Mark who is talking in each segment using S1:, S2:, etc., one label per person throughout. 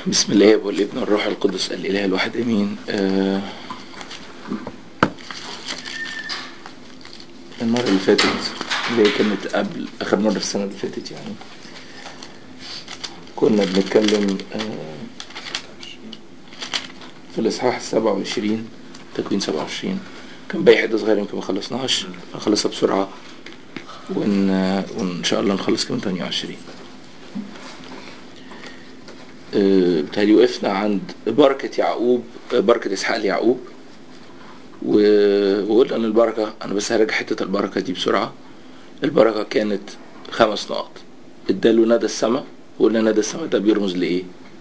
S1: بسم الله والابن والروح القدس الاله الواحد امين آه المره اللي فاتت اللي هي كانت قبل اخر مره في السنه اللي فاتت يعني كنا بنتكلم آه في الاصحاح 27 تكوين 27 كان باقي حته صغيره يمكن ما خلصناهاش هنخلصها بسرعه وان وان شاء الله نخلص كمان 28 آه، بتهيألي وقفنا عند بركة يعقوب آه، بركة إسحاق ليعقوب و- وقلنا إن البركة أنا بس هراجع حتة البركة دي بسرعة البركة كانت خمس نقط اداله ندى السماء وقلنا ندى السماء ده بيرمز لإيه؟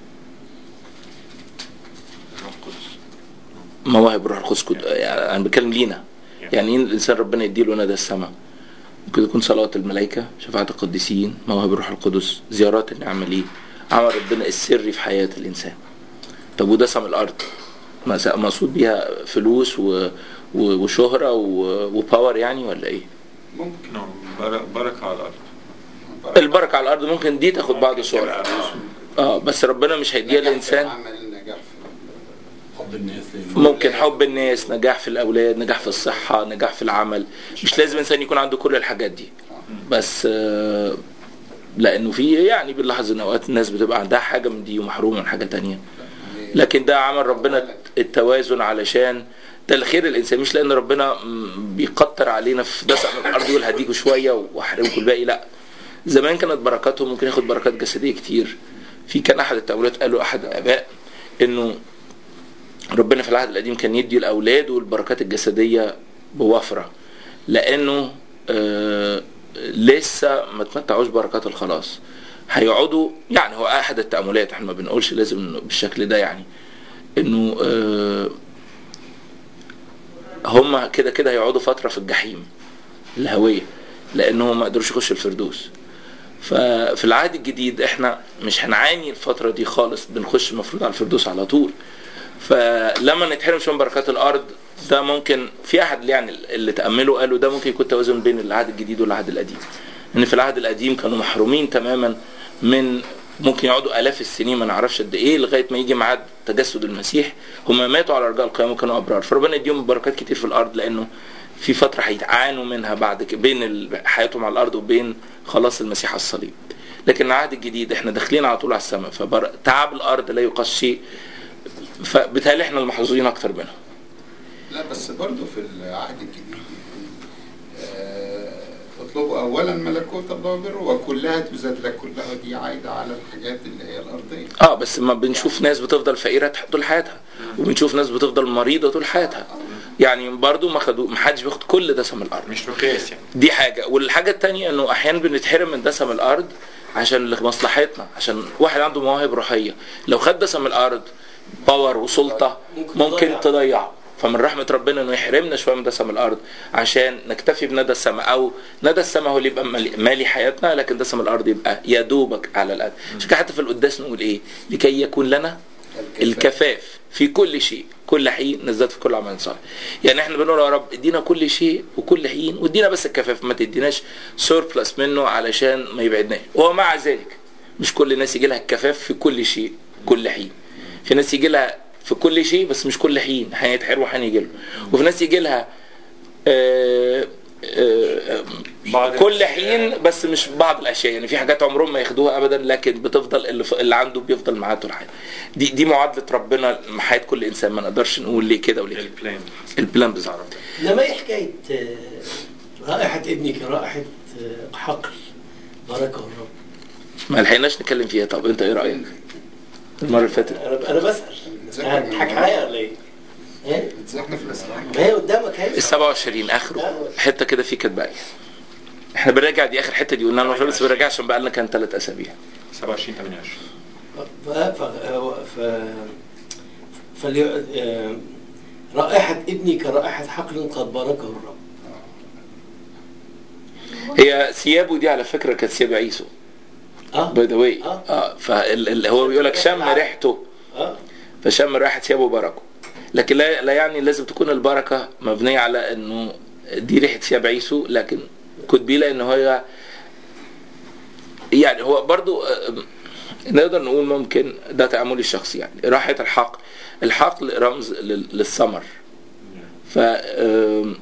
S1: مواهب روح القدس كد- يعني أنا بتكلم لينا يعني إيه الإنسان ربنا يديله ندى السماء ممكن تكون صلوات الملائكة شفاعة القديسين مواهب الروح القدس زيارات النعمة ليه عمل ربنا السري في حياة الإنسان طب ودسم الأرض مس- مقصود بيها فلوس و... و... وشهرة و... وباور يعني ولا إيه؟
S2: ممكن نعم بر- بركة على الأرض
S1: البركة على الأرض ممكن دي تاخد بعض صور
S2: آه.
S1: اه بس ربنا مش هيديها للإنسان
S3: عمل نجاح في
S4: حب الناس
S1: ممكن حب الناس نجاح في الأولاد نجاح في الصحة نجاح في العمل مش لازم إنسان يكون عنده كل الحاجات دي بس آه، لأنه في يعني بنلاحظ إن أوقات الناس بتبقى عندها حاجة من دي ومحرومة من حاجة تانية لكن ده عمل ربنا التوازن علشان ده الخير الانسان مش لان ربنا م- بيقطر علينا في دسم الارض يقول هديكوا شويه واحرمكم الباقي لا زمان كانت بركاتهم ممكن ياخد بركات جسديه كتير في كان احد التأويلات قالوا احد الاباء انه ربنا في العهد القديم كان يدي الاولاد والبركات الجسديه بوفره لانه آه لسه ما تمتعوش بركات الخلاص هيقعدوا يعني هو احد التأملات احنا ما بنقولش لازم إنه بالشكل ده يعني انه آه هم كده كده هيقعدوا فتره في الجحيم الهويه لانهم ما قدروش يخشوا الفردوس ففي العهد الجديد احنا مش هنعاني الفتره دي خالص بنخش المفروض على الفردوس على طول فلما نتحرم شويه من بركات الارض ده ممكن في احد يعني اللي تاملوا قالوا ده ممكن يكون توازن بين العهد الجديد والعهد القديم ان في العهد القديم كانوا محرومين تماما من ممكن يقعدوا الاف السنين ما نعرفش قد ايه لغايه ما يجي ميعاد تجسد المسيح هم ماتوا على رجاء القيامه وكانوا ابرار فربنا يديهم بركات كتير في الارض لانه في فتره هيتعانوا منها بعد كده بين ال- حياتهم على الارض وبين خلاص المسيح على الصليب لكن العهد الجديد احنا داخلين على طول على السماء فتعب الارض لا يقاس شيء فبالتالي احنا المحظوظين اكتر منهم
S3: لا بس برضه في العهد الجديد آه، اطلبوا اولا ملكوت الله وبره وكلها تزاد لك كلها دي عايده على الحاجات اللي هي الارضيه
S1: اه بس ما بنشوف ناس بتفضل فقيره طول حياتها وبنشوف ناس بتفضل مريضه طول حياتها يعني برضو ما خدوا ما حدش بياخد كل دسم الارض
S2: مش مقياس يعني
S1: دي حاجه والحاجه التانية انه احيانا بنتحرم من دسم الارض عشان لمصلحتنا عشان واحد عنده مواهب روحيه لو خد دسم الارض باور وسلطه
S4: ممكن
S1: ممكن
S4: تضيع.
S1: تضيعه فمن رحمه ربنا انه يحرمنا شويه من دسم الارض عشان نكتفي بندى السماء او ندى السماء هو اللي يبقى مالي- مالي حياتنا لكن دسم الارض يبقى يا دوبك على القد عشان كده حتى في القداس نقول ايه لكي يكون لنا الكفاف في كل شيء كل حين نزداد في كل عمل صالح يعني احنا بنقول يا رب ادينا كل شيء وكل حين وادينا بس الكفاف ما تديناش سوربلس منه علشان ما يبعدناش ومع ذلك مش كل الناس يجي لها الكفاف في كل شيء كل حين في ناس يجي لها في كل شيء بس مش كل حين هيتحروا وهيجي له وفي ناس يجي لها آه، آه،
S2: بعض
S1: كل
S2: الأشياء.
S1: حين بس مش بعض الاشياء يعني في حاجات عمرهم ما ياخدوها ابدا لكن بتفضل اللي, ف... اللي عنده بيفضل معاه طول حياته دي دي معادله ربنا مع حياه كل انسان ما نقدرش نقول ليه كده وليه كده
S2: البلان
S1: البلان بالظبط
S4: انما ايه حكايه آه، رائحه ابنك رائحه آه، حقل بركه الرب
S1: ما لحقناش نتكلم فيها طب انت ايه رايك المره اللي فاتت
S4: انا انا بسال هتضحك عليا ولا ايه؟ ايه؟
S3: احنا في الاسلام
S4: ما هي قدامك اهي
S1: ال 27 اخره حته كده في كانت باقيه احنا بنراجع دي اخر حته دي قلنا المره بس بنراجع عشان بقى لنا كان ثلاث اسابيع
S2: 27 28
S4: ف... ف... ف... فلي... آه، رائحة ابني كرائحة حقل قد باركه الرب
S1: هي ثيابه دي على فكره كانت ثياب عيسو
S4: اه
S1: باي ذا واي
S4: آه.
S1: اه فهو بيقول لك شم ريحته
S4: اه
S1: فشم رائحة ثيابه بركه لكن لا, لا يعني لازم تكون البركة مبنية على انه دي ريحة ثياب عيسو لكن كنت بيه لان هو يعني هو برضو آه، نقدر نقول ممكن ده تأملي الشخصي يعني راحة الحقل الحقل رمز لل- للثمر ف آم،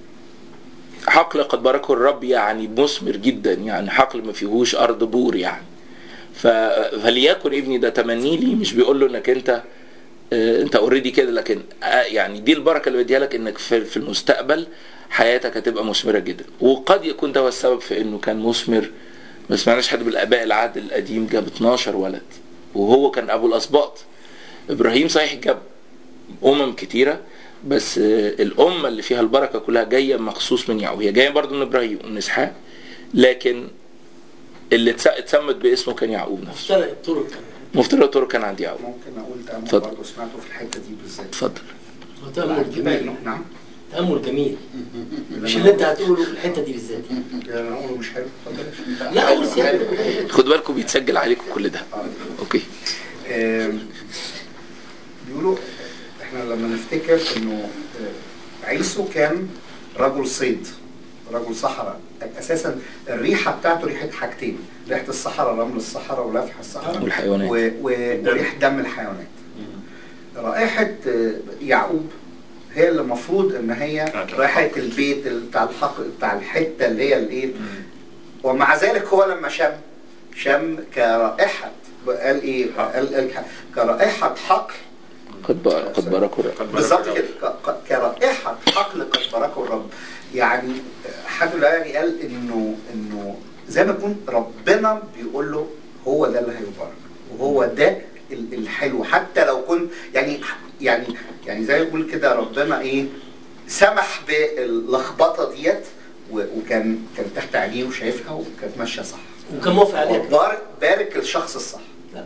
S1: حقل قد باركه الرب يعني مثمر جدا يعني حقل ما فيهوش ارض بور يعني ف... فليكن ابني ده تمني لي مش بيقول له انك انت آه، انت اوريدي كده لكن آه، يعني دي البركه اللي بديها لك انك في في المستقبل حياتك هتبقى مثمره جدا وقد يكون ده هو السبب في انه كان مثمر ما سمعناش حد من الاباء العهد القديم جاب 12 ولد وهو كان ابو الاسباط ابراهيم صحيح جاب امم كتيره بس آه، الامه اللي فيها البركه كلها جايه مخصوص من يعقوب هي جايه برضه من ابراهيم ومن اسحاق لكن اللي اتس- اتسمت باسمه كان يعقوب نفسه
S4: مفترق الطرق كمان
S1: مفترض الطرق كان عند يعقوب
S5: ممكن اقول تامل
S1: اتفضل.
S5: برضه سمعته في الحته دي بالذات
S1: اتفضل
S4: هو تأمل جميل
S5: نعم
S4: تأمل جميل مش اللي انت هتقوله في الحتة دي بالذات
S5: انا اقوله مش حلو اتفضل
S4: لا قول سيادة
S1: خدوا بالكم بيتسجل عليكم كل ده اوكي
S5: آم، بيقولوا احنا لما نفتكر انه آه، عيسو كان رجل صيد رجل صحراء اساسا الريحه بتاعته ريحه حاجتين ريحه الصحراء رمل الصحراء ولفح الصحراء
S1: والحيوانات.
S5: و... و... وريحه دم الحيوانات رائحه آه، يعقوب هي اللي المفروض ان هي
S2: بتاعت
S5: رائحه البيت ال- بتاع الحق بتاع الحته اللي هي الايه ومع ذلك هو لما شم شم كرائحة قال ايه؟ قال, قال كرائحة حقل
S1: قد بار- قد باركه الرب
S2: قد
S5: بالظبط
S2: بارك
S5: كده ك- ك- كرائحة حقل قد باركه الرب يعني حد يعني قال انه انه زي ما يكون ربنا بيقول له هو ده اللي هيبارك وهو ده ال- الحلو حتى لو كنت يعني يعني يعني زي ما يقول كده ربنا ايه سمح باللخبطه ديت و- وكان كان تحت عينيه وشايفها وكانت ماشيه صح
S4: وكان موافق عليها
S5: وبارك بارك الشخص الصح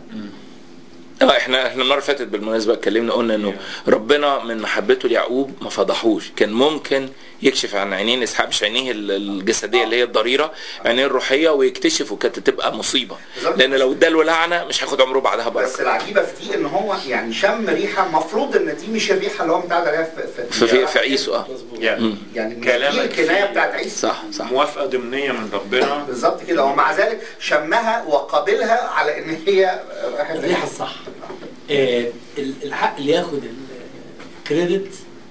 S1: اه احنا احنا المره اللي فاتت بالمناسبه اتكلمنا قلنا انه ربنا من محبته ليعقوب ما فضحوش كان ممكن يكشف عن عينين اسحاق مش عينيه ال- الجسديه اللي هي الضريره عينيه الروحيه ويكتشف وكانت تبقى مصيبه
S5: بالظبط.
S1: لان لو اداله لعنه مش هياخد عمره بعدها
S5: بس
S1: بركه
S5: العجيبه في دي ان هو يعني شم ريحه المفروض ان دي مش الريحه اللي هو متعود عليها في
S1: في في, في عيسو اه
S4: مظبوط
S2: يعني
S5: يعني مش
S2: كلامك
S5: دي الكنايه
S2: فيه
S5: بتاعت عيسى
S1: صح صح
S2: موافقه ضمنيه من ربنا
S5: بالظبط كده ومع ذلك شمها وقابلها على ان هي رائحه
S4: الريحة الصح آه، ال- الحق اللي ياخد الكريدت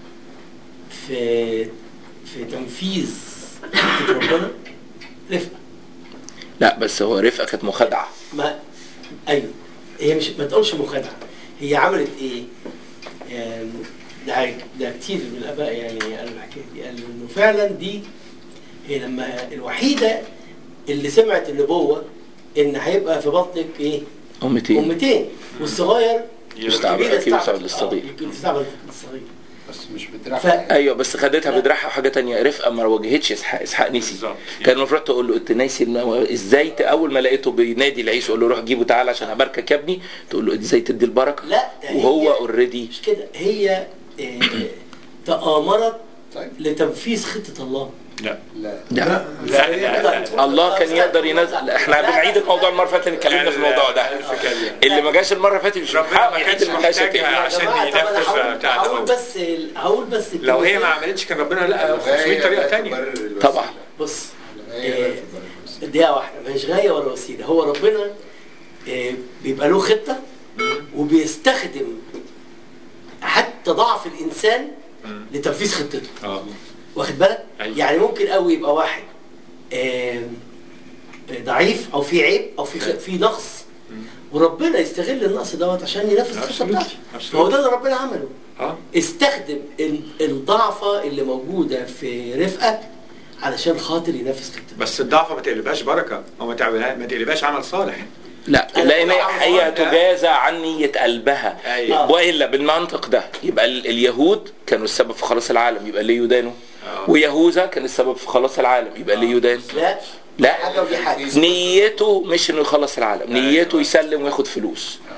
S4: في في تنفيذ خطة ربنا رفقة
S1: لا بس هو رفقه كانت مخادعه
S4: ما ايوه هي مش ما تقولش مخادعه هي عملت ايه؟ آم، ده ده كتير من الاباء يعني قالوا الحكايه دي قالوا انه فعلا دي هي لما الوحيده اللي سمعت النبوه ان هيبقى في بطنك ايه؟
S1: امتين
S4: امتين والصغير
S1: يستعبد
S4: الكبير
S1: اكيد
S4: استعبد.
S1: يستعبد للصغير
S4: آه، يستعبد للصغير
S3: بس مش
S4: ف-
S3: بتريح
S1: ايوه بس خدتها بدراعها وحاجه تانية رفقه ما واجهتش اسحاق اسحاق نسي
S2: بالظبط.
S1: كان المفروض تقول له انت ناسي الم- ازاي ت- اول ما لقيته بينادي العيسو يقول له روح جيبه تعالى عشان اباركك يا ابني تقول له ازاي تدي البركه
S4: لا ده هي-
S1: وهو اوريدي
S4: مش كده هي آه، تآمرت
S3: طيب
S4: لتنفيذ خطة الله
S2: لا
S3: لا
S1: لا
S2: لا لا لا
S1: الله كان يقدر ينزل احنا بنعيد الموضوع المره اللي فاتت اتكلمنا في الموضوع ده اللي ما جاش المره اللي فاتت مش
S2: ربنا
S1: محقق
S2: ما كانش
S1: اللي ما جاش
S2: محتاجها
S1: تاني.
S2: عشان
S4: يا جماعة، طب أنا
S2: ينفذ
S4: هقول-
S2: بتاع
S4: هقول
S2: الأول.
S4: بس هقول بس
S2: لو هي ما
S4: الكلمتين.
S2: عملتش كان ربنا لقى 500 طريقه ثانيه
S1: طبعا
S4: بص
S3: هي
S4: آه،
S3: لا تبرر بس.
S4: دقيقة واحدة مش غاية ولا وسيلة هو ربنا آه، بيبقى له خطة وبيستخدم حتى ضعف الإنسان لتنفيذ خطته
S2: اه
S4: واخد بالك؟
S2: أيوة.
S4: يعني ممكن قوي يبقى واحد آم، ضعيف أو في عيب أو في خ- في نقص وربنا يستغل النقص دوت عشان ينفذ الخطة
S2: Absolutely.
S4: بتاعته
S2: Absolutely.
S4: فهو ده اللي ربنا عمله
S2: اه
S4: استخدم ال- الضعفة اللي موجودة في رفقة علشان خاطر ينفذ خطته
S2: بس الضعفه ما تقلبهاش بركه او ما تعملها ما تقلبهاش عمل صالح
S1: لا
S4: أنا
S1: لان
S4: بقول
S1: هي
S2: عن
S1: تجازى عن نيه قلبها
S2: أيوة.
S1: والا بالمنطق ده يبقى ال- اليهود كانوا السبب في خلاص العالم يبقى ليه يدانوا
S2: آه.
S1: ويهوذا كان السبب في خلاص العالم يبقى ليه يدان
S4: لا
S1: لا
S4: حاجة ودي حاجة
S1: نيته مش انه يخلص العالم
S2: أيوة.
S1: نيته يسلم وياخد فلوس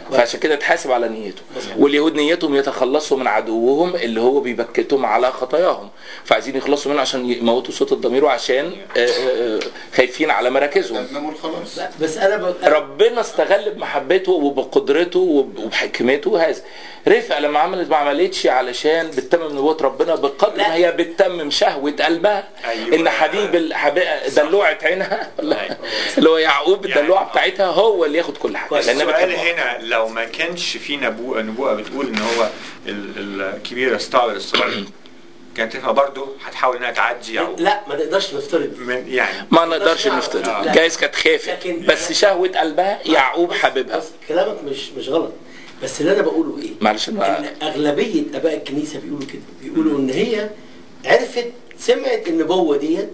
S1: فعشان كده اتحاسب على نيته واليهود نيتهم يتخلصوا من عدوهم اللي هو بيبكتهم على خطاياهم فعايزين يخلصوا منه عشان يموتوا صوت الضمير وعشان آه، آه، آه، خايفين على مراكزهم
S3: تمام الخلاص
S4: لا، بس انا ب... أنا-
S1: ربنا استغل بمحبته وبقدرته وب- وبحكمته هذا رفقه لما عملت ما عملتش علشان بتتمم نبوه ربنا بقدر
S4: لا.
S1: ما هي بتتمم شهوه قلبها
S2: أيوة.
S1: ان حبيب الحبيب دلوعه عينها ولا
S2: أيوة.
S1: اللي هو يعقوب
S2: يعني-
S1: الدلوعه بتاعتها هو اللي ياخد كل حاجه
S4: كويس.
S1: لانها
S2: السؤال
S1: بتحبه.
S2: هنا لو ما كانش في نبوءة نبوءة بتقول ان هو ال- الكبير يستعبد الصغير كانت تبقى برضه هتحاول انها تعدي او
S4: لا ما نقدرش نفترض
S2: من يعني
S1: ما نقدرش
S4: لا.
S1: نفترض
S4: لا.
S1: جايز كانت خافت
S4: لكن-
S1: بس شهوه قلبها يعقوب حبيبها
S4: بس كلامك مش مش غلط بس اللي انا بقوله ايه؟
S1: معلش
S4: ان
S1: انا
S4: اغلبيه اباء الكنيسه بيقولوا كده بيقولوا ان هي عرفت سمعت النبوه ديت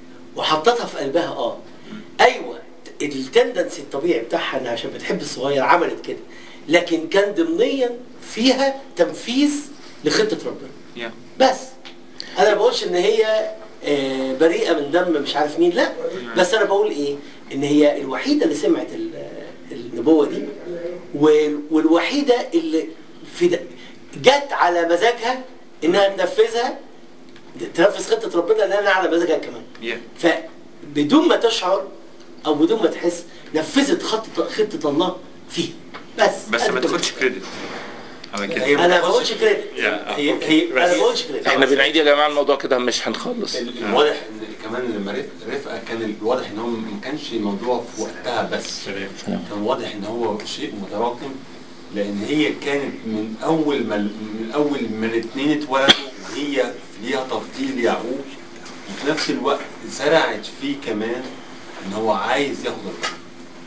S4: وحطتها في قلبها اه ايوه التندنسي الطبيعي بتاعها انها عشان بتحب الصغير عملت كده لكن كان ضمنيا فيها تنفيذ لخطه ربنا
S2: يا.
S4: بس انا ما بقولش ان هي آه، بريئه من دم مش عارف مين لا بس انا بقول ايه ان هي الوحيده اللي سمعت ال- النبوه دي وال- والوحيده اللي في د- جت على مزاجها انها تنفذها تنفذ خطه ربنا لانها على مزاجها كمان
S2: يا.
S4: فبدون ما تشعر او بدون ما تحس نفذت خطه خطه الله فيها بس
S2: بس
S4: أدي
S2: ما
S4: كل
S2: تاخدش
S4: حاجة.
S2: كريدت على كده
S6: هي-
S4: انا ما بقولش كريدت
S2: يا.
S6: هي هي
S4: انا ما بقولش كريدت
S1: احنا بنعيد يا جماعه الموضوع كده مش هنخلص
S6: ال- الواضح ان كمان لما رف- رفقه كان الواضح ان هو ما كانش الموضوع في وقتها بس
S2: سلام.
S6: كان واضح ان هو شيء متراكم لان هي كانت من اول ما من اول ما الاثنين اتولدوا وهي ليها تفضيل يعقوب وفي نفس الوقت زرعت فيه كمان ان هو عايز ياخد الرب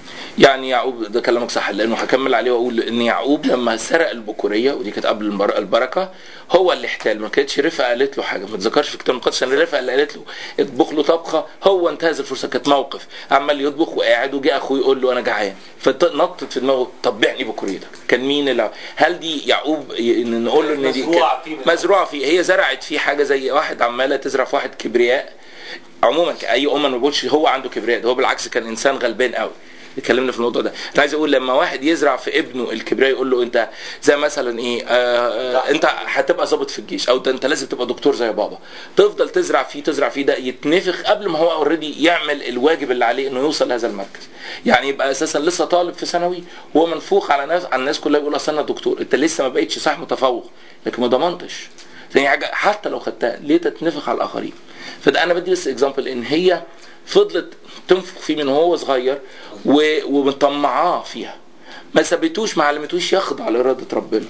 S1: يعني يعقوب ده كلامك صح لانه هكمل عليه واقول ان يعقوب لما سرق البكوريه ودي كانت قبل البر- البركه هو اللي احتال ما كانتش رفقه قالت له حاجه ما تذكرش في الكتاب المقدس ان رفقه اللي قالت له اطبخ له طبخه هو انتهز الفرصه كانت موقف عمال يطبخ وقاعد وجه اخوه يقول له انا جعان فنطت في دماغه طب بعني بكوريتك كان مين اللي هل دي يعقوب ي- إن نقول له ان دي
S6: مزروعة
S1: كان-
S6: فيه.
S1: مزروعه فيه هي زرعت فيه حاجه زي واحد عماله تزرع في واحد كبرياء عموما اي ام ما بقولش هو عنده كبرياء ده هو بالعكس كان انسان غلبان قوي اتكلمنا في الموضوع ده انا عايز اقول لما واحد يزرع في ابنه الكبرياء يقول له انت زي مثلا ايه آه آه انت هتبقى ضابط في الجيش او ده انت لازم تبقى دكتور زي بابا تفضل تزرع فيه تزرع فيه ده يتنفخ قبل ما هو اوريدي يعمل الواجب اللي عليه انه يوصل لهذا المركز يعني يبقى اساسا لسه طالب في ثانوي وهو منفوخ على ناس على الناس كلها يقول اصل انا دكتور انت لسه ما بقتش صح متفوق لكن ما ضمنتش تاني حاجه حتى لو خدتها ليه تتنفخ على الاخرين فده انا بدي بس اكزامبل ان هي فضلت تنفخ فيه من وهو صغير و- ومطمعاه فيها ما سابتوش ما علمتوش يخضع لاراده ربنا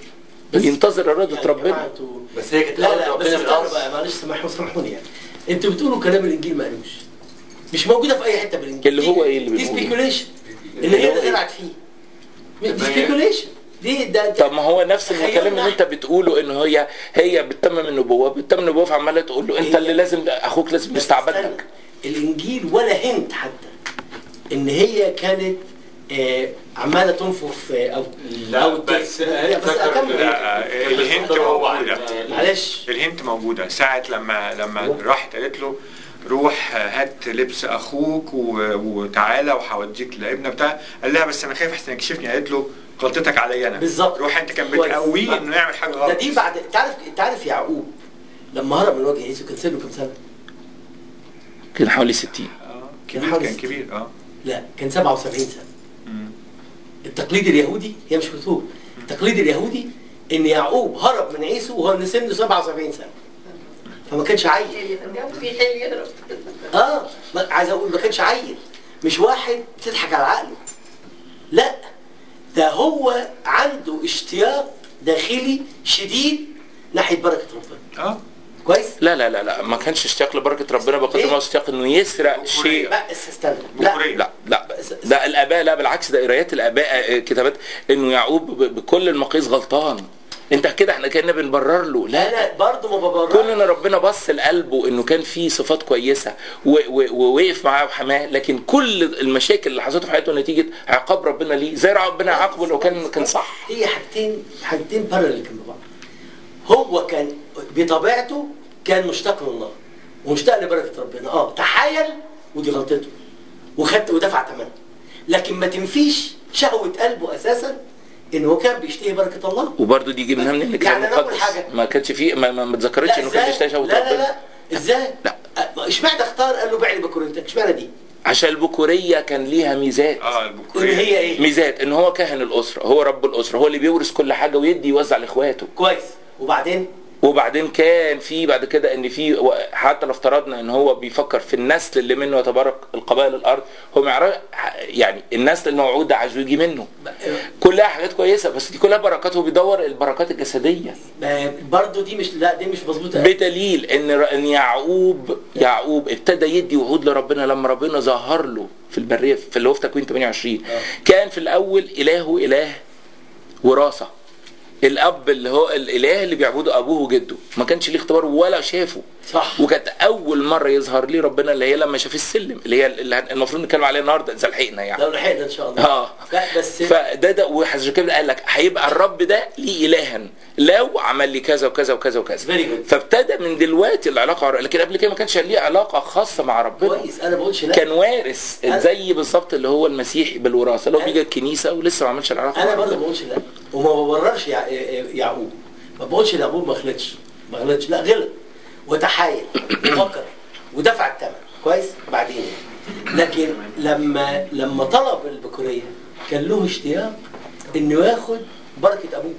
S1: ينتظر اراده
S4: يعني يا
S1: ربنا
S4: جماعة انتوا-
S6: بس هي كانت
S4: لا
S6: إرادة
S4: لا بس
S6: ربنا من
S4: استنوا
S6: الأصل.
S4: بقى معلش سامحوا سامحوني يعني انتوا بتقولوا كلام الانجيل ما قالوش مش موجوده في اي حته بالانجيل
S1: اللي هو ايه اللي
S4: دي
S1: بنقوله؟
S4: سبيكوليشن اللي
S1: اللي
S4: هي
S1: هو إيه؟
S4: زرعت فيه دي
S6: طب هي-
S4: سبيكوليشن دي ده
S1: طب ما هو نفس
S4: تخيلنا
S1: الكلام اللي انت بتقوله ان هي هي بتتمم النبوه بتتمم النبوه فعماله تقول له انت
S4: هي-
S1: اللي لازم اخوك لازم
S4: بس
S1: يستعبد
S4: استنى،
S1: لك
S4: الانجيل ولا هنت حتى ان هي كانت آه عماله تنفخ في او
S6: لا
S4: او ت-
S6: بس
S4: لا، بس
S6: ذكر-
S4: اكمل
S2: لا، آه، الهنت موجودة.
S4: معلش
S2: الهنت موجودة ساعة لما لما راحت قالت له روح هات لبس اخوك و- وتعالى وهوديك لابنه بتاع قال لها بس انا خايف احسن يكشفني قالت له غلطتك عليا انا
S4: بالظبط.
S2: روح انت كان
S4: كويس.
S2: بتقويه انه يعمل حاجه
S4: ده
S2: غلط
S4: دي بعد تعرف تعرف يعقوب لما هرب من وجه يسوع كان سنه كام سنه؟
S1: كان حوالي 60
S2: آه،
S4: كان
S2: كبير
S4: حوالي
S2: كان
S4: ست-
S2: كبير اه
S4: لا كان 77 سنه
S2: مم.
S4: التقليد اليهودي هي مش مكتوب التقليد اليهودي ان يعقوب هرب من عيسو وهو سنه 77 سنه فما كانش عيل
S7: في حيل يضرب
S4: اه ما- عايز اقول ما كانش عيل مش واحد تضحك على عقله لا ده هو عنده اشتياق داخلي شديد ناحيه بركه ربنا
S2: اه
S4: كويس
S1: لا لا لا لا ما كانش اشتياق لبركه ربنا بقدر ما هو اشتياق انه يسرق شيء
S4: لا بس استنى لا
S2: بكورية.
S1: لا لا ده الاباء لا بالعكس ده قرايات الاباء آه، كتابات انه يعقوب ب- بكل المقاييس غلطان انت كده احنا كنا بنبرر له لا
S4: انا برضه ما ببررش
S1: كلنا ربنا بص لقلبه انه كان فيه صفات كويسه و- و- ووقف معاه وحماه لكن كل المشاكل اللي حصلت في حياته نتيجه عقاب ربنا ليه زي ربنا عاقبه لو كان كان صح
S4: هي حاجتين حاجتين بارلل جنب بعض هو كان بطبيعته كان مشتاق لله ومشتاق لبركه ربنا اه تحايل ودي غلطته وخدت ودفع ثمنها لكن ما تنفيش شهوه قلبه اساسا ان هو كان بيشتهي بركه الله
S1: وبرضه دي جبناها من الكتاب
S4: يعني أنا أقول
S1: المقدس
S4: حاجة.
S1: ما كانش فيه ما, ما ما اتذكرتش
S4: لا
S1: انه كان
S4: ازاي
S1: بيشتهي
S4: لا
S1: شهوه
S4: لا
S1: ربنا
S4: لا ازاي
S1: لا.
S4: أ- اشمعنى اختار قال له بيع لي بكورنتك اشمعنى دي
S1: عشان البكوريه كان ليها ميزات
S2: اه
S4: ان
S2: البكوريه
S4: هي ايه
S1: ميزات ان هو كاهن الاسره هو رب الاسره هو اللي بيورث كل حاجه ويدي يوزع لاخواته
S4: كويس وبعدين
S1: وبعدين كان في بعد كده ان في و- حتى لو افترضنا ان هو بيفكر في النسل اللي منه يتبارك القبائل الارض هو ما يعرف يعني النسل الموعود ده عايزه يجي منه كلها حاجات كويسه بس دي كلها بركات هو بيدور البركات الجسديه
S4: ما- برضه دي مش لا دي مش مظبوطه
S1: بدليل ان ر- ان يعقوب يعقوب ابتدى يدي وعود لربنا لما ربنا ظهر له في البريه في اللي هو في تكوين 28 كان في الاول الهه اله وراثه الاب اللي هو الاله اللي بيعبده ابوه وجده ما كانش ليه اختبار ولا شافه
S4: صح
S1: وكانت اول مره يظهر لي ربنا اللي هي لما شاف السلم اللي هي اللي المفروض نتكلم عليها النهارده اذا لحقنا يعني
S4: لو لحقنا ان شاء الله
S1: اه
S4: لا بس
S1: فده ده وعشان كده قال لك هيبقى الرب ده ليه الها لو عمل لي كذا وكذا وكذا وكذا
S4: Very good.
S1: فابتدى من دلوقتي العلاقه لكن قبل كده ما كانش ليه علاقه خاصه مع ربنا
S4: كويس انا بقولش لا
S1: كان وارث
S4: أنا-
S1: زي بالظبط اللي هو المسيحي بالوراثه اللي هو
S4: أنا-
S1: بيجي الكنيسه ولسه ما عملش العلاقه
S4: انا
S1: مع
S4: برضه ما
S1: ربنا
S4: بقولش لا وما ببررش يع- يعقوب ما بقولش يعقوب ما غلطش ما غلطش لا غلط وتحايل وفكر ودفع الثمن كويس بعدين لكن لما لما طلب البكوريه كان له اشتياق انه ياخد بركه ابوه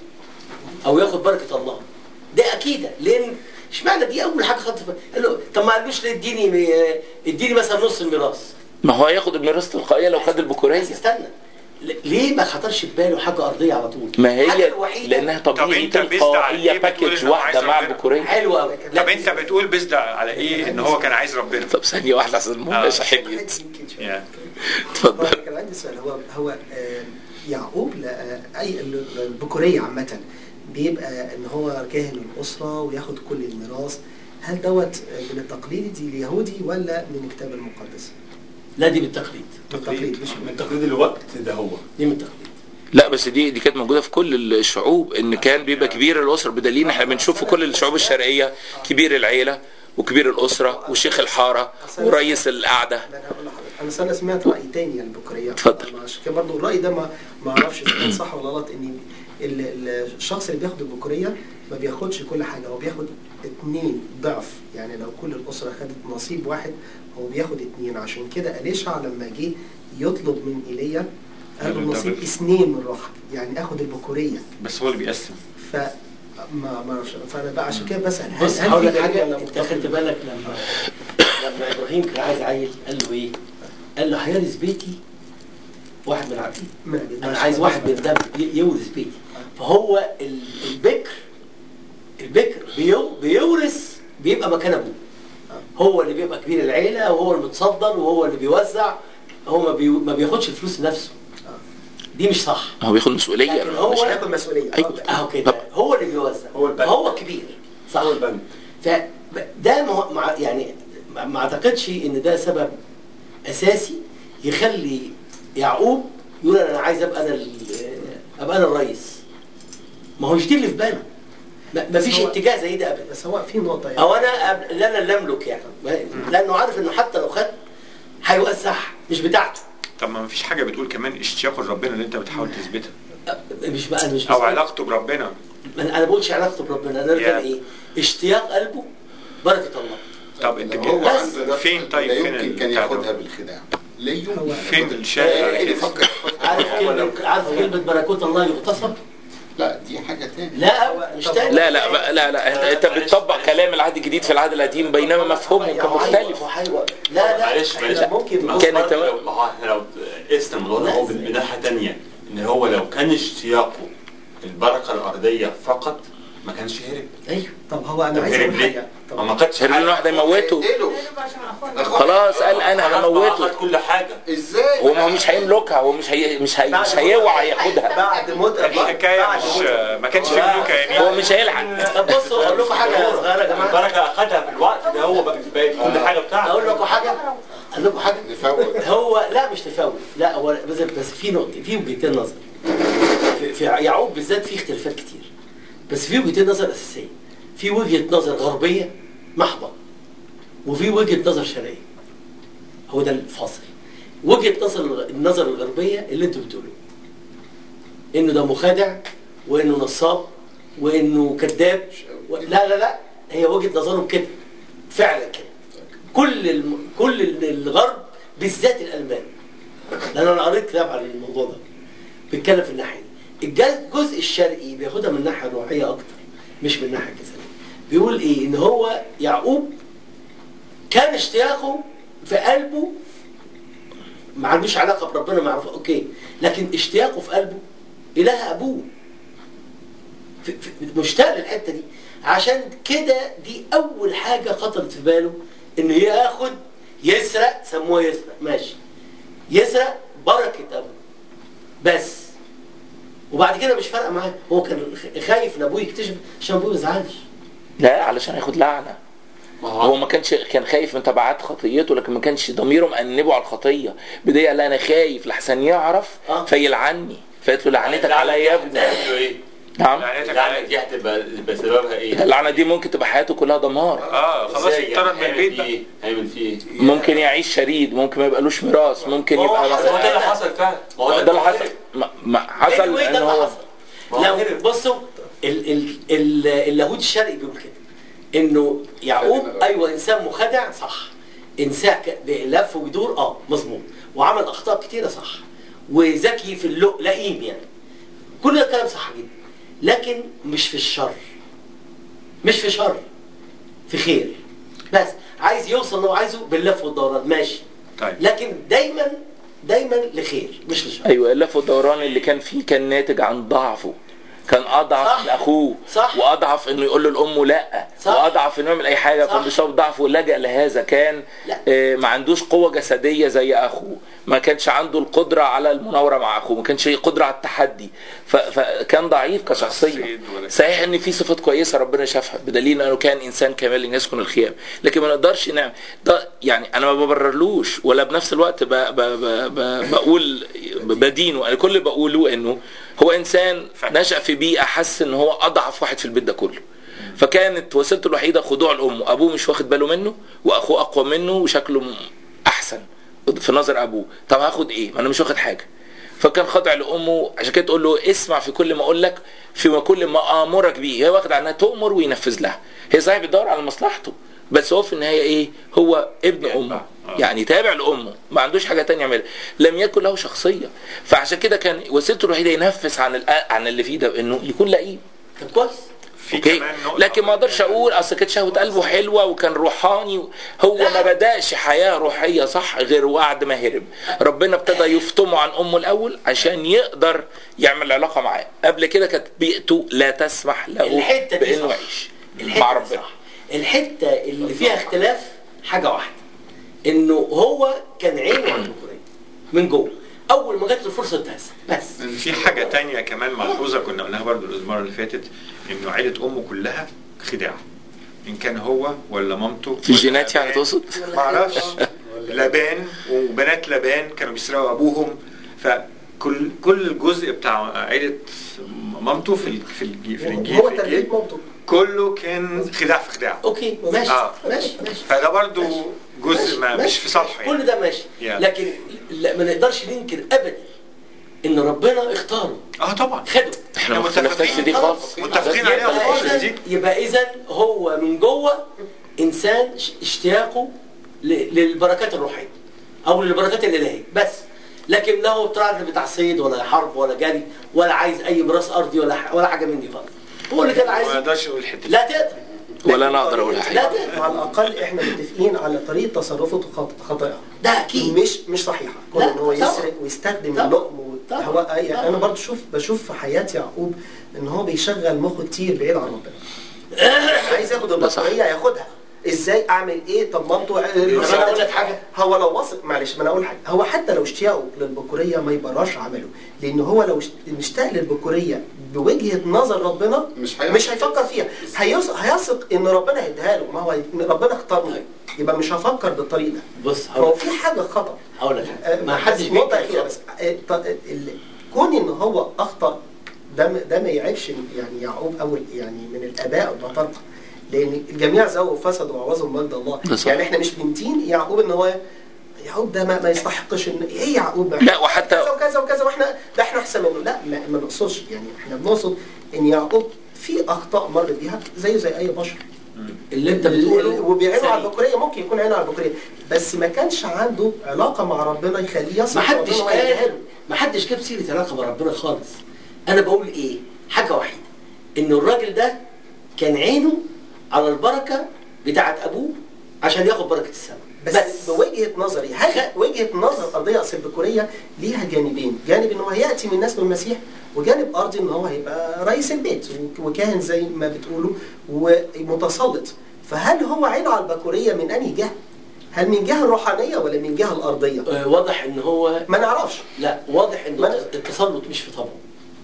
S4: او ياخد بركه الله ده اكيد لان اشمعنى دي اول حاجه خدت قال له طب ما قالوش ليه اديني اديني مثلا نص الميراث
S1: ما هو هياخد الميراث تلقائيا لو خد البكوريه
S4: بس استنى ل- ليه ما خطرش في باله حاجه ارضيه على طول
S1: ما
S4: الحاجة
S1: هي
S4: الوحيدة-
S1: لانها
S2: طب
S1: طبيعي
S2: أنت بيزد على
S1: تلقائيه
S2: إيه بتقول
S1: باكج
S2: إنه عايز
S1: واحده مع
S2: ربنا؟
S1: البكوريه
S4: حلو قوي
S2: طب انت بتقول بيزد على ايه ان هو كان عايز ربنا
S1: طب ثانيه واحده عشان المناقشه حليت
S7: يمكن شوية.
S2: يعني
S1: اتفضل
S7: هو كان عندي سؤال هو هو آه، يعقوب لا- آه، اي ال- البكوريه عامه بيبقى ان هو كاهن الاسره وياخد كل الميراث هل دوت آه، من التقليد اليهودي ولا من الكتاب المقدس؟
S4: لا دي بالتقليد
S7: من التقليد مش
S6: من تقليد الوقت ده هو
S4: دي من التقليد
S1: لا بس دي دي كانت موجوده في كل الشعوب ان كان بيبقى كبير الاسره بدليل احنا بنشوف في كل الشعوب الشرقيه كبير العيله وكبير الاسره وشيخ الحاره ورئيس القعده
S7: ما انا هقول لحضرتك انا أنا سمعت راي تاني عن البكوريه
S1: اتفضل.
S7: أنا عشان كده برضه الراي ده ما ما اعرفش اذا كان صح ولا غلط ان ال- ال- الشخص اللي بياخد البكوريه ما بياخدش كل حاجه هو بياخد اتنين ضعف يعني لو كل الاسره خدت نصيب واحد هو بياخد اتنين عشان كده اليشع لما جه يطلب من ايليا قال له
S2: قال له
S7: نصيب
S2: دبل.
S7: اثنين من روحك يعني اخد البكوريه
S2: بس هو اللي بيقسم
S7: ف ما ما اعرفش فانا بقى عشان كده بسال هل
S4: بص
S7: هل
S4: هقول
S7: في
S4: لك
S7: دليل
S4: حاجه
S7: ولا
S4: انت
S7: متفق؟
S4: خدت بالك لما لما ابراهيم كان عايز عيل قال له ايه؟ قال له هيرث بيتي واحد من العبيد
S7: من العبيد.
S4: انا عايز واحد من دم ي- يورث بيتي فهو ال- البكر البكر بيو- بيورث بيبقى مكان ابوه هو اللي بيبقى كبير العيله وهو المتصدر وهو اللي بيوزع هو ما, بي... ما بياخدش الفلوس لنفسه دي مش صح
S1: ما هو بياخد مسؤوليه
S4: لكن هو-
S7: مش هياخد مسؤوليه
S1: أيوة.
S4: اهو كده هو اللي بيوزع
S6: هو البنك.
S4: هو كبير صح
S6: هو البنك
S4: فده مع مع- يعني ما ما اعتقدش ان ده سبب اساسي يخلي يعقوب يقول انا عايز ابقى انا ال- ابقى انا الرئيس ما هوش دي اللي في باله ما ما فيش
S7: هو-
S4: اتجاه زي ده ابدا
S7: بس هو في نقطه يعني
S4: او انا أب- لا انا اللي املك يعني لانه عارف انه حتى لو خد هيوزعها مش بتاعته
S2: طب ما فيش حاجه بتقول كمان اشتياقه لربنا اللي انت بتحاول تثبتها
S4: مش بقى أنا مش
S2: او
S4: بس-
S2: علاقته بربنا
S4: انا أنا بقولش علاقته بربنا انا كان
S2: Yeah.
S4: ايه اشتياق قلبه بركه الله
S2: طب انت
S3: لو
S2: كده
S3: هو
S4: بس
S3: عنده ده
S2: فين طيب؟
S3: لا
S2: فين
S3: يمكن كان
S2: البتاع ده؟
S3: ياخدها بالخداع لا يمكن
S2: فين
S3: ياخدها.
S2: الشارع
S3: ممكن
S2: كده؟
S3: يفكر
S4: عارف كلمه عارف كلمه ملكوت الله يغتصب
S3: لا دي حاجه تانية
S4: لا مش تاني
S1: لا لا بقى- لا لا انت, انت بتطبق كلام العهد الجديد في العهد القديم بينما مفهومهم كان مختلف
S4: لا لا
S6: معلش معلش
S4: إحنا ممكن
S6: ما هو
S1: كان
S6: برضه
S1: تمام.
S6: لو- ما هو احنا لو قسنا الموضوع ده
S4: لا،
S6: هو
S4: إزاي؟
S6: من ناحيه تانية ان هو لو كان اشتياقه البركه الارضيه فقط ما كانش هرب
S4: ايوه
S7: طب هو انا
S6: طب
S7: عايز
S6: هرب
S7: اقول
S6: ليه؟
S7: حاجه
S6: ما
S7: طب
S6: ما خدش
S1: هرب له واحد يموته
S3: هيقتله.
S1: خلاص قال انا هموته
S6: خد كل حاجه
S3: ازاي
S1: هو ما هو مش هيملكها هو مش هي مش هي مش هيوعى ياخدها
S7: بعد موت
S2: الحكايه
S7: بعد
S2: مش
S7: موت
S2: ما كانش في ملوك يمين
S1: هو مش هيلحق
S4: طب بصوا اقول لكم حاجه صغيره يا جماعه
S6: البركه اخدها في الوقت ده هو بقى بقت كل حاجه بتاعته
S4: اقول لكم حاجه اقول لكم حاجه
S3: نفوت
S4: هو لا مش تفاوت لا هو بس بس في نقطه في وجهتين نظر في, في يعقوب بالذات في اختلافات كتير بس في وجهتين نظر اساسيه في وجهه نظر غربيه محضه وفي وجهه نظر شرقيه هو ده الفاصل وجهه نظر النظر الغربيه اللي انتوا بتقولوه انه ده مخادع وانه نصاب وانه كذاب و... لا لا لا هي وجهه نظرهم كده فعلا كده كل الم... كل ال- الغرب بالذات الالمان لان انا قريت كتاب عن الموضوع ده بيتكلم في الناحيه دي الجز- الجزء الشرقي بياخدها من الناحيه الروحيه اكتر مش من الناحيه الجسديه بيقول ايه ان هو يعقوب كان اشتياقه في قلبه ما عندوش علاقه بربنا ما يعرفه اوكي لكن اشتياقه في قلبه اله ابوه في في مشتاق للحته دي عشان كده دي اول حاجه خطرت في باله انه ياخد يسرق سموه يسرق ماشي يسرق بركه ابوه بس وبعد كده مش فارقه معاه هو كان خايف ان ابوه يكتشف عشان ابوه ما يزعلش
S1: لا علشان هياخد لعنه
S6: ما
S1: هو ما كانش كان خايف من تبعات خطيته لكن ما كانش ضميره مأنبه على الخطيه بداية قال انا خايف لحسن يعرف
S4: آه.
S1: فيلعني فقلت له لعنتك عليا يا ابني
S6: هتعمل له ايه؟
S1: نعم
S2: لعنتك
S6: اللعنه
S2: عليا
S6: دي هتبقى يبقى سببها ايه؟
S1: اللعنه دي ممكن تبقى حياته كلها دمار
S2: اه خلاص
S6: إزاي
S2: اتطرد من
S6: هيعمل
S2: البيت
S6: فيه
S2: بقى
S6: ايه؟ هيعمل فيه ايه؟
S1: ممكن يعيش شريد ممكن ما يبقالوش ميراث ممكن
S4: ما هو
S1: يبقى
S4: حصل
S6: ما هو ده اللي
S4: كده.
S6: حصل فعلا ما هو
S1: ده اللي حصل ما- ما حصل
S4: anyway
S1: ان
S4: ده اللي
S1: هو
S4: حصل
S6: ما هو
S4: لو
S6: هرب.
S4: بصوا ال ال ال اللاهوت الشرقي بيقول كده انه يعقوب ايوه انسان مخدع صح انسان ك- لف ويدور اه مظبوط وعمل اخطاء كتيره صح وذكي في اللق لئيم يعني كل ده كلام صح جدا لكن مش في الشر مش في شر في خير بس عايز يوصل اللي هو عايزه باللف والدوران ماشي
S2: طيب
S4: لكن دايما دايما لخير مش لشر
S1: ايوه اللف والدوران اللي كان فيه كان ناتج عن ضعفه كان اضعف
S4: صح.
S1: لاخوه
S4: صح.
S1: واضعف انه يقول له لامه لا
S4: صح.
S1: واضعف انه يعمل اي حاجه
S4: صح.
S1: فبسبب ضعفه لجأ لهذا كان
S4: لا.
S1: آه، ما عندوش قوه جسديه زي اخوه ما كانش عنده القدره على المناوره مع اخوه ما كانش قدره على التحدي ف- فكان ضعيف كشخصيه
S2: الصيد ولا-
S1: صحيح ان في صفات كويسه ربنا شافها بدليل انه كان انسان كامل يسكن الخيام لكن ما نقدرش نعمل ده يعني انا ما ببررلوش ولا بنفس الوقت ب ب ب ب بقول بدينه انا كل اللي بقوله انه هو انسان نشأ في بيئه حس ان هو اضعف واحد في البيت ده كله فكانت وسيلته الوحيده خضوع لامه ابوه مش واخد باله منه واخوه اقوى منه وشكله م- احسن في نظر ابوه طب هاخد ايه ما انا مش واخد حاجه فكان خاضع لامه عشان كده تقول له اسمع في كل ما اقول لك في كل ما امرك بيه هي واخد عنها تؤمر وينفذ لها هي صحيح بتدور على مصلحته بس هو في النهايه ايه هو ابن امه يعني تابع لامه ما عندوش حاجه تانية يعملها لم يكن له شخصيه فعشان كده كان وسيلته الوحيده ينفس عن الأ- عن اللي فيه ده انه يكون لئيم
S4: طب كويس
S2: في
S1: اوكي
S2: كمان نقطة
S1: لكن ما اقدرش اقول اصل كانت شهوه قلبه حلوه وكان روحاني هو ما بداش حياه روحيه صح غير بعد ما هرب ربنا ابتدى يفطمه عن امه الاول عشان يقدر يعمل علاقه معاه قبل كده كانت بيئته لا تسمح له
S4: الحته دي
S1: بانه
S4: صح.
S1: يعيش
S4: الحته
S1: مع
S4: دي
S1: ربنا
S4: صح. الحته اللي فيها اختلاف حاجه واحده انه هو كان عينه على الجمهوريه من جوه اول ما جات له الفرصه انتهز بس
S2: في حاجة تانية كمان ملحوظة كنا قلناها برضو المرة اللي فاتت انه عيلة امه كلها خداع ان كان هو ولا مامته
S1: في
S2: ولا
S1: الجينات يعني
S2: لابان.
S1: تقصد؟
S2: معرفش لابان وبنات لابان كانوا بيسرقوا ابوهم فكل كل الجزء بتاع عيلة مامته في ال- في الجي- في الانجيل
S7: هو
S2: في
S7: تربيه
S2: الإنجيل
S7: مامته
S2: كله كان خداع في خداع
S4: اوكي ماشي
S2: آه.
S4: ماشي ماشي
S2: فده برضو جزء ما
S4: ماشي.
S2: مش في صالحه
S4: كل
S2: يعني
S4: ده ماشي
S2: يعني.
S4: لكن لا ما نقدرش ننكر ابدا ان ربنا اختاره
S2: اه طبعا
S4: خده
S1: احنا ما
S2: متفقين.
S1: اختلفناش في دي خالص
S2: متفقين عليها
S4: يبقى
S2: خالص
S4: اذا
S2: دي
S4: يبقى اذا هو من جوه انسان ش- اشتياقه ل- للبركات الروحيه او للبركات الالهيه بس لكن لا هو بتاع بتاع صيد ولا حرب ولا جري ولا عايز اي براس ارضي ولا ح- ولا حاجه من دي خالص هو اللي كان
S2: ما
S4: عايز
S2: اقدرش اقول الحته دي
S4: لا تقدر
S1: ولا انا اقدر اقول
S4: لا
S1: حاجه
S4: تقدر
S7: على الاقل احنا متفقين على طريقه تصرفه خط- خاطئه
S4: ده اكيد
S7: مش مش صحيحه كون
S4: لا،
S7: ان هو
S4: طبعا.
S7: يسرق ويستخدم
S4: طبعا.
S7: اللقم و-
S4: طبعا.
S7: هو يعني
S4: طبعا.
S7: انا برضو شوف بشوف في حياه يعقوب ان هو بيشغل مخه كتير بعيد عن ربنا عايز ياخد
S1: ده صح.
S7: البطاريه ياخدها ازاي اعمل ايه طب مامته
S4: طب انا اقول لك حاجه
S7: هو لو وصل معلش ما انا اقول حاجه هو حتى لو اشتياقه للبكوريه ما يبراش عمله لان هو لو اشت- مشتاق للبكوريه بوجهه نظر ربنا
S3: مش هيعمل.
S7: مش هيفكر فيها هيثق هيثق ان ربنا هيديها له ما هو هي- ربنا اختارني يبقى مش هفكر بالطريق ده
S4: بص
S7: هو
S4: هقول
S7: في حاجه خطا
S4: هقول لك حاجه
S7: آه،
S4: ما حدش
S7: بس نقطه
S4: بينكر
S7: اخيره بس آه، ط- ال- كون ان هو اخطا ده م- ده ما يعيبش يعني يعقوب او ال- يعني من الاباء والبطارقه لان الجميع زووا فسدوا وعوزوا مجد الله
S1: ده صح.
S7: يعني احنا مش بنتين يعقوب ان هو يعقوب ده ما, ما يستحقش ان ايه يعقوب
S1: لا، وحتى-
S7: كذا وكذا وكذا واحنا ده احنا احسن منه لا ما, ما نقصدش يعني احنا بنقصد ان يعقوب في اخطاء مر بيها زيه زي اي بشر
S4: اللي انت بتقوله
S7: وبيعينوا على
S4: سليم.
S7: البكوريه ممكن يكون عينه على البكوريه بس ما كانش عنده علاقه مع ربنا يخليه يصل
S4: ما حدش
S7: لربنا ويديها
S4: قال
S7: له.
S4: ما حدش جاب سيره علاقه بربنا خالص انا بقول ايه حاجه واحده ان الراجل ده كان عينه على البركه بتاعت ابوه عشان ياخد بركه السماء
S7: بس, بس بوجهه نظري هل وجهه نظر القضيه اصل البكوريه ليها جانبين، جانب ان هو هياتي من نسل المسيح وجانب ارضي ان هو هيبقى رئيس البيت وك- وكاهن زي ما بتقولوا ومتسلط فهل هو عينه على البكوريه من انهي جهه؟ هل من جهه الروحانيه ولا من جهه الارضيه؟
S4: آه، واضح ان هو
S7: ما نعرفش
S4: لا واضح ان
S7: ما-
S4: التسلط مش في طبعه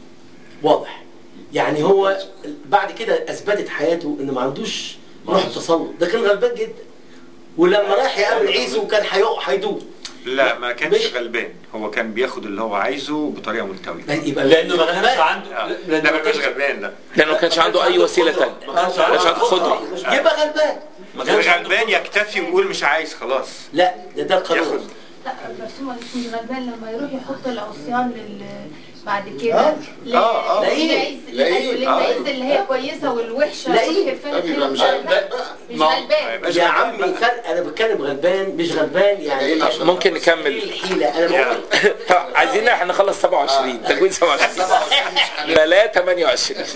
S4: واضح يعني هو بعد كده اثبتت حياته ان ما عندوش روح التسلط ده كان غلبان جدا ولما راح يقابل عيسو كان هيقع هيدوب
S2: لا ما كانش
S4: مش-
S2: غلبان هو كان بياخد اللي هو عايزه بطريقه ملتويه
S4: يبقى
S6: لانه ما كانش
S4: غلبان.
S6: عنده
S2: آه.
S6: لأنه
S2: لا ما كانش
S6: كانش-
S2: غلبان لا
S1: لانه ما كانش عنده اي وسيله
S6: قدرة.
S1: تانية
S6: ما كانش
S1: ما كانش
S6: عنده
S1: عنده قدره
S4: يبقى غلبان
S6: ما
S2: كان
S6: كانش عنده
S2: غلبان
S6: قدرة.
S2: يكتفي ويقول مش عايز خلاص
S4: لا ده ده
S2: ياخد
S4: القانون
S8: لا بس هو مش غلبان لما يروح يحط العصيان لل بعد
S7: آه.
S8: كده ل-
S3: آه، آه.
S8: للعز
S3: لاقيه.
S8: ايوه للعز اللي هي كويسه والوحشه
S4: لاقيه.
S8: والحرفان
S3: طب يبقى مش
S8: الحلوة.
S3: غلبان بقى.
S8: مش
S6: ما-
S8: غلبان
S2: يبقاش
S4: يا
S2: غلبان
S4: عمي
S2: بقى.
S4: فرق انا بتكلم غلبان مش غلبان يعني
S3: إيه عشان-
S1: ممكن
S4: ايه
S1: نكمل
S4: الحيله انا
S2: يا.
S4: بقول
S1: طب عايزين احنا نخلص 27 تكوين 27 بلا 28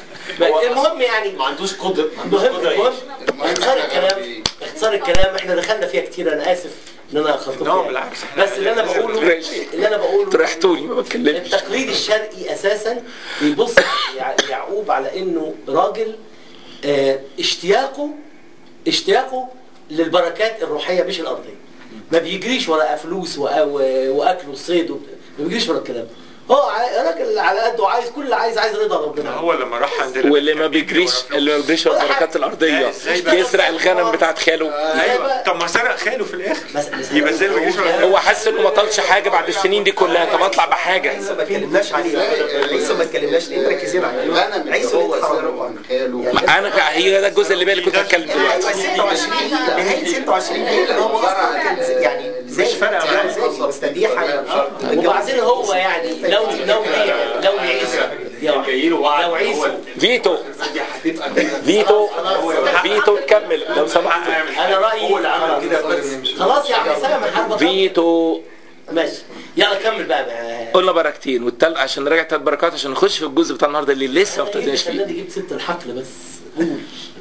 S4: المهم يعني
S6: ما عندوش قدره ما عندوش
S4: المهم
S6: قدره
S4: المهم
S6: يعيش.
S4: اختصار الكلام اختصار الكلام احنا دخلنا فيها كتير انا اسف ان انا اخذتكم
S2: لا،
S4: فيها.
S2: بالعكس، احنا-
S4: بس اللي انا بقوله
S1: ماشي.
S4: اللي انا بقوله
S1: طرحتوني ما بتكلمش
S4: التقليد الشرقي اساسا بيبص يع- يعقوب على انه راجل آه، اشتياقه اشتياقه للبركات الروحيه مش الارضيه ما بيجريش ورا فلوس وأ- و- واكل وصيد وبت- ما بيجريش ورا الكلام ده. هو ع- راجل على قده عايز كل اللي عايز عايز رضا ربنا
S2: هو لما راح عند
S1: واللي ما بيجريش اللي ما بيجريش ورا البركات الارضيه
S2: إزاي بقى؟
S1: يسرق الغنم بتاعت خاله
S2: ايوه طب ما سرق خاله في الاخر
S4: بس-
S2: يبقى ازاي ما بيجريش ورا
S1: هو حس انه ما طالش حاجه بعد السنين دي كلها طب اطلع بحاجه
S7: لسه ما اتكلمناش عليه لسه ما اتكلمناش ليه مركزين عليه
S3: الغنم اللي
S7: عيسو
S3: هو
S7: اللي اتحرم
S3: سرقه عن خاله
S1: ما انا هي ده الجزء اللي بالي كنت هتكلم دلوقتي
S7: ايوه 26 نهايه 26 دي اللي هو اصلا كان يعني زي
S2: مش فارقة معاه.
S7: زي مستبيحه
S4: وبعدين هو يعني لو لو لو عيسو يا
S6: جاي له وعد
S4: لو
S6: هو
S4: عيسو
S1: فيتو
S6: دي هتبقى كده
S1: فيتو فيتو كمل لو سمحت
S4: انا رايي
S6: هو اللي عمل كده بس
S4: خلاص يا عم سلام الحرب
S1: فيتو
S4: ماشي يلا كمل بقى بقى
S1: قلنا بركتين والتل عشان نراجع ثلاث بركات عشان نخش في الجزء بتاع النهارده اللي لسه ما ابتديناش فيه
S4: الذي جبت ست الحقل بس قول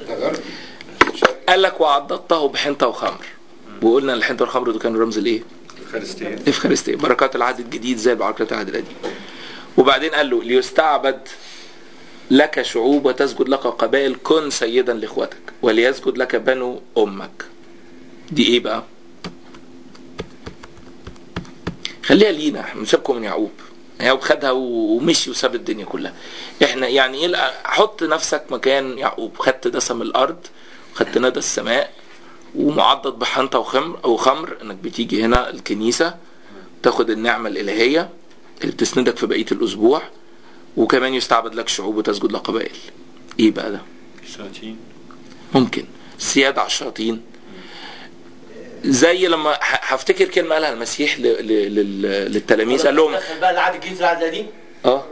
S1: قال لك وعضدته بحنطه وخمر وقلنا الحنطه والخمر دول كانوا رمز الايه؟
S2: الفلسطينيين
S1: الافخارستيه بركات العهد الجديد زي بركات العهد القديم وبعدين قال له ليستعبد لك شعوب وتسجد لك قبائل كن سيدا لاخوتك وليسجد لك بنو امك دي ايه بقى خليها لينا احنا نسيبكم من يعقوب يعقوب خدها و- ومشي وساب الدنيا كلها احنا يعني ايه الأ- حط نفسك مكان يعقوب خدت دسم الارض خدت ندى السماء ومعضد بحنطه وخمر او خمر انك بتيجي هنا الكنيسه تاخد النعمه الالهيه اللي بتسندك في بقيه الاسبوع وكمان يستعبد لك شعوب وتسجد لقبائل ايه بقى ده
S2: الشياطين
S1: ممكن سيادة على الشياطين زي لما ه- هفتكر كلمة قالها المسيح ل- ل- لل- للتلاميذ قال لهم
S4: دخل بقى العهد الجديد في العهد القديم
S1: اه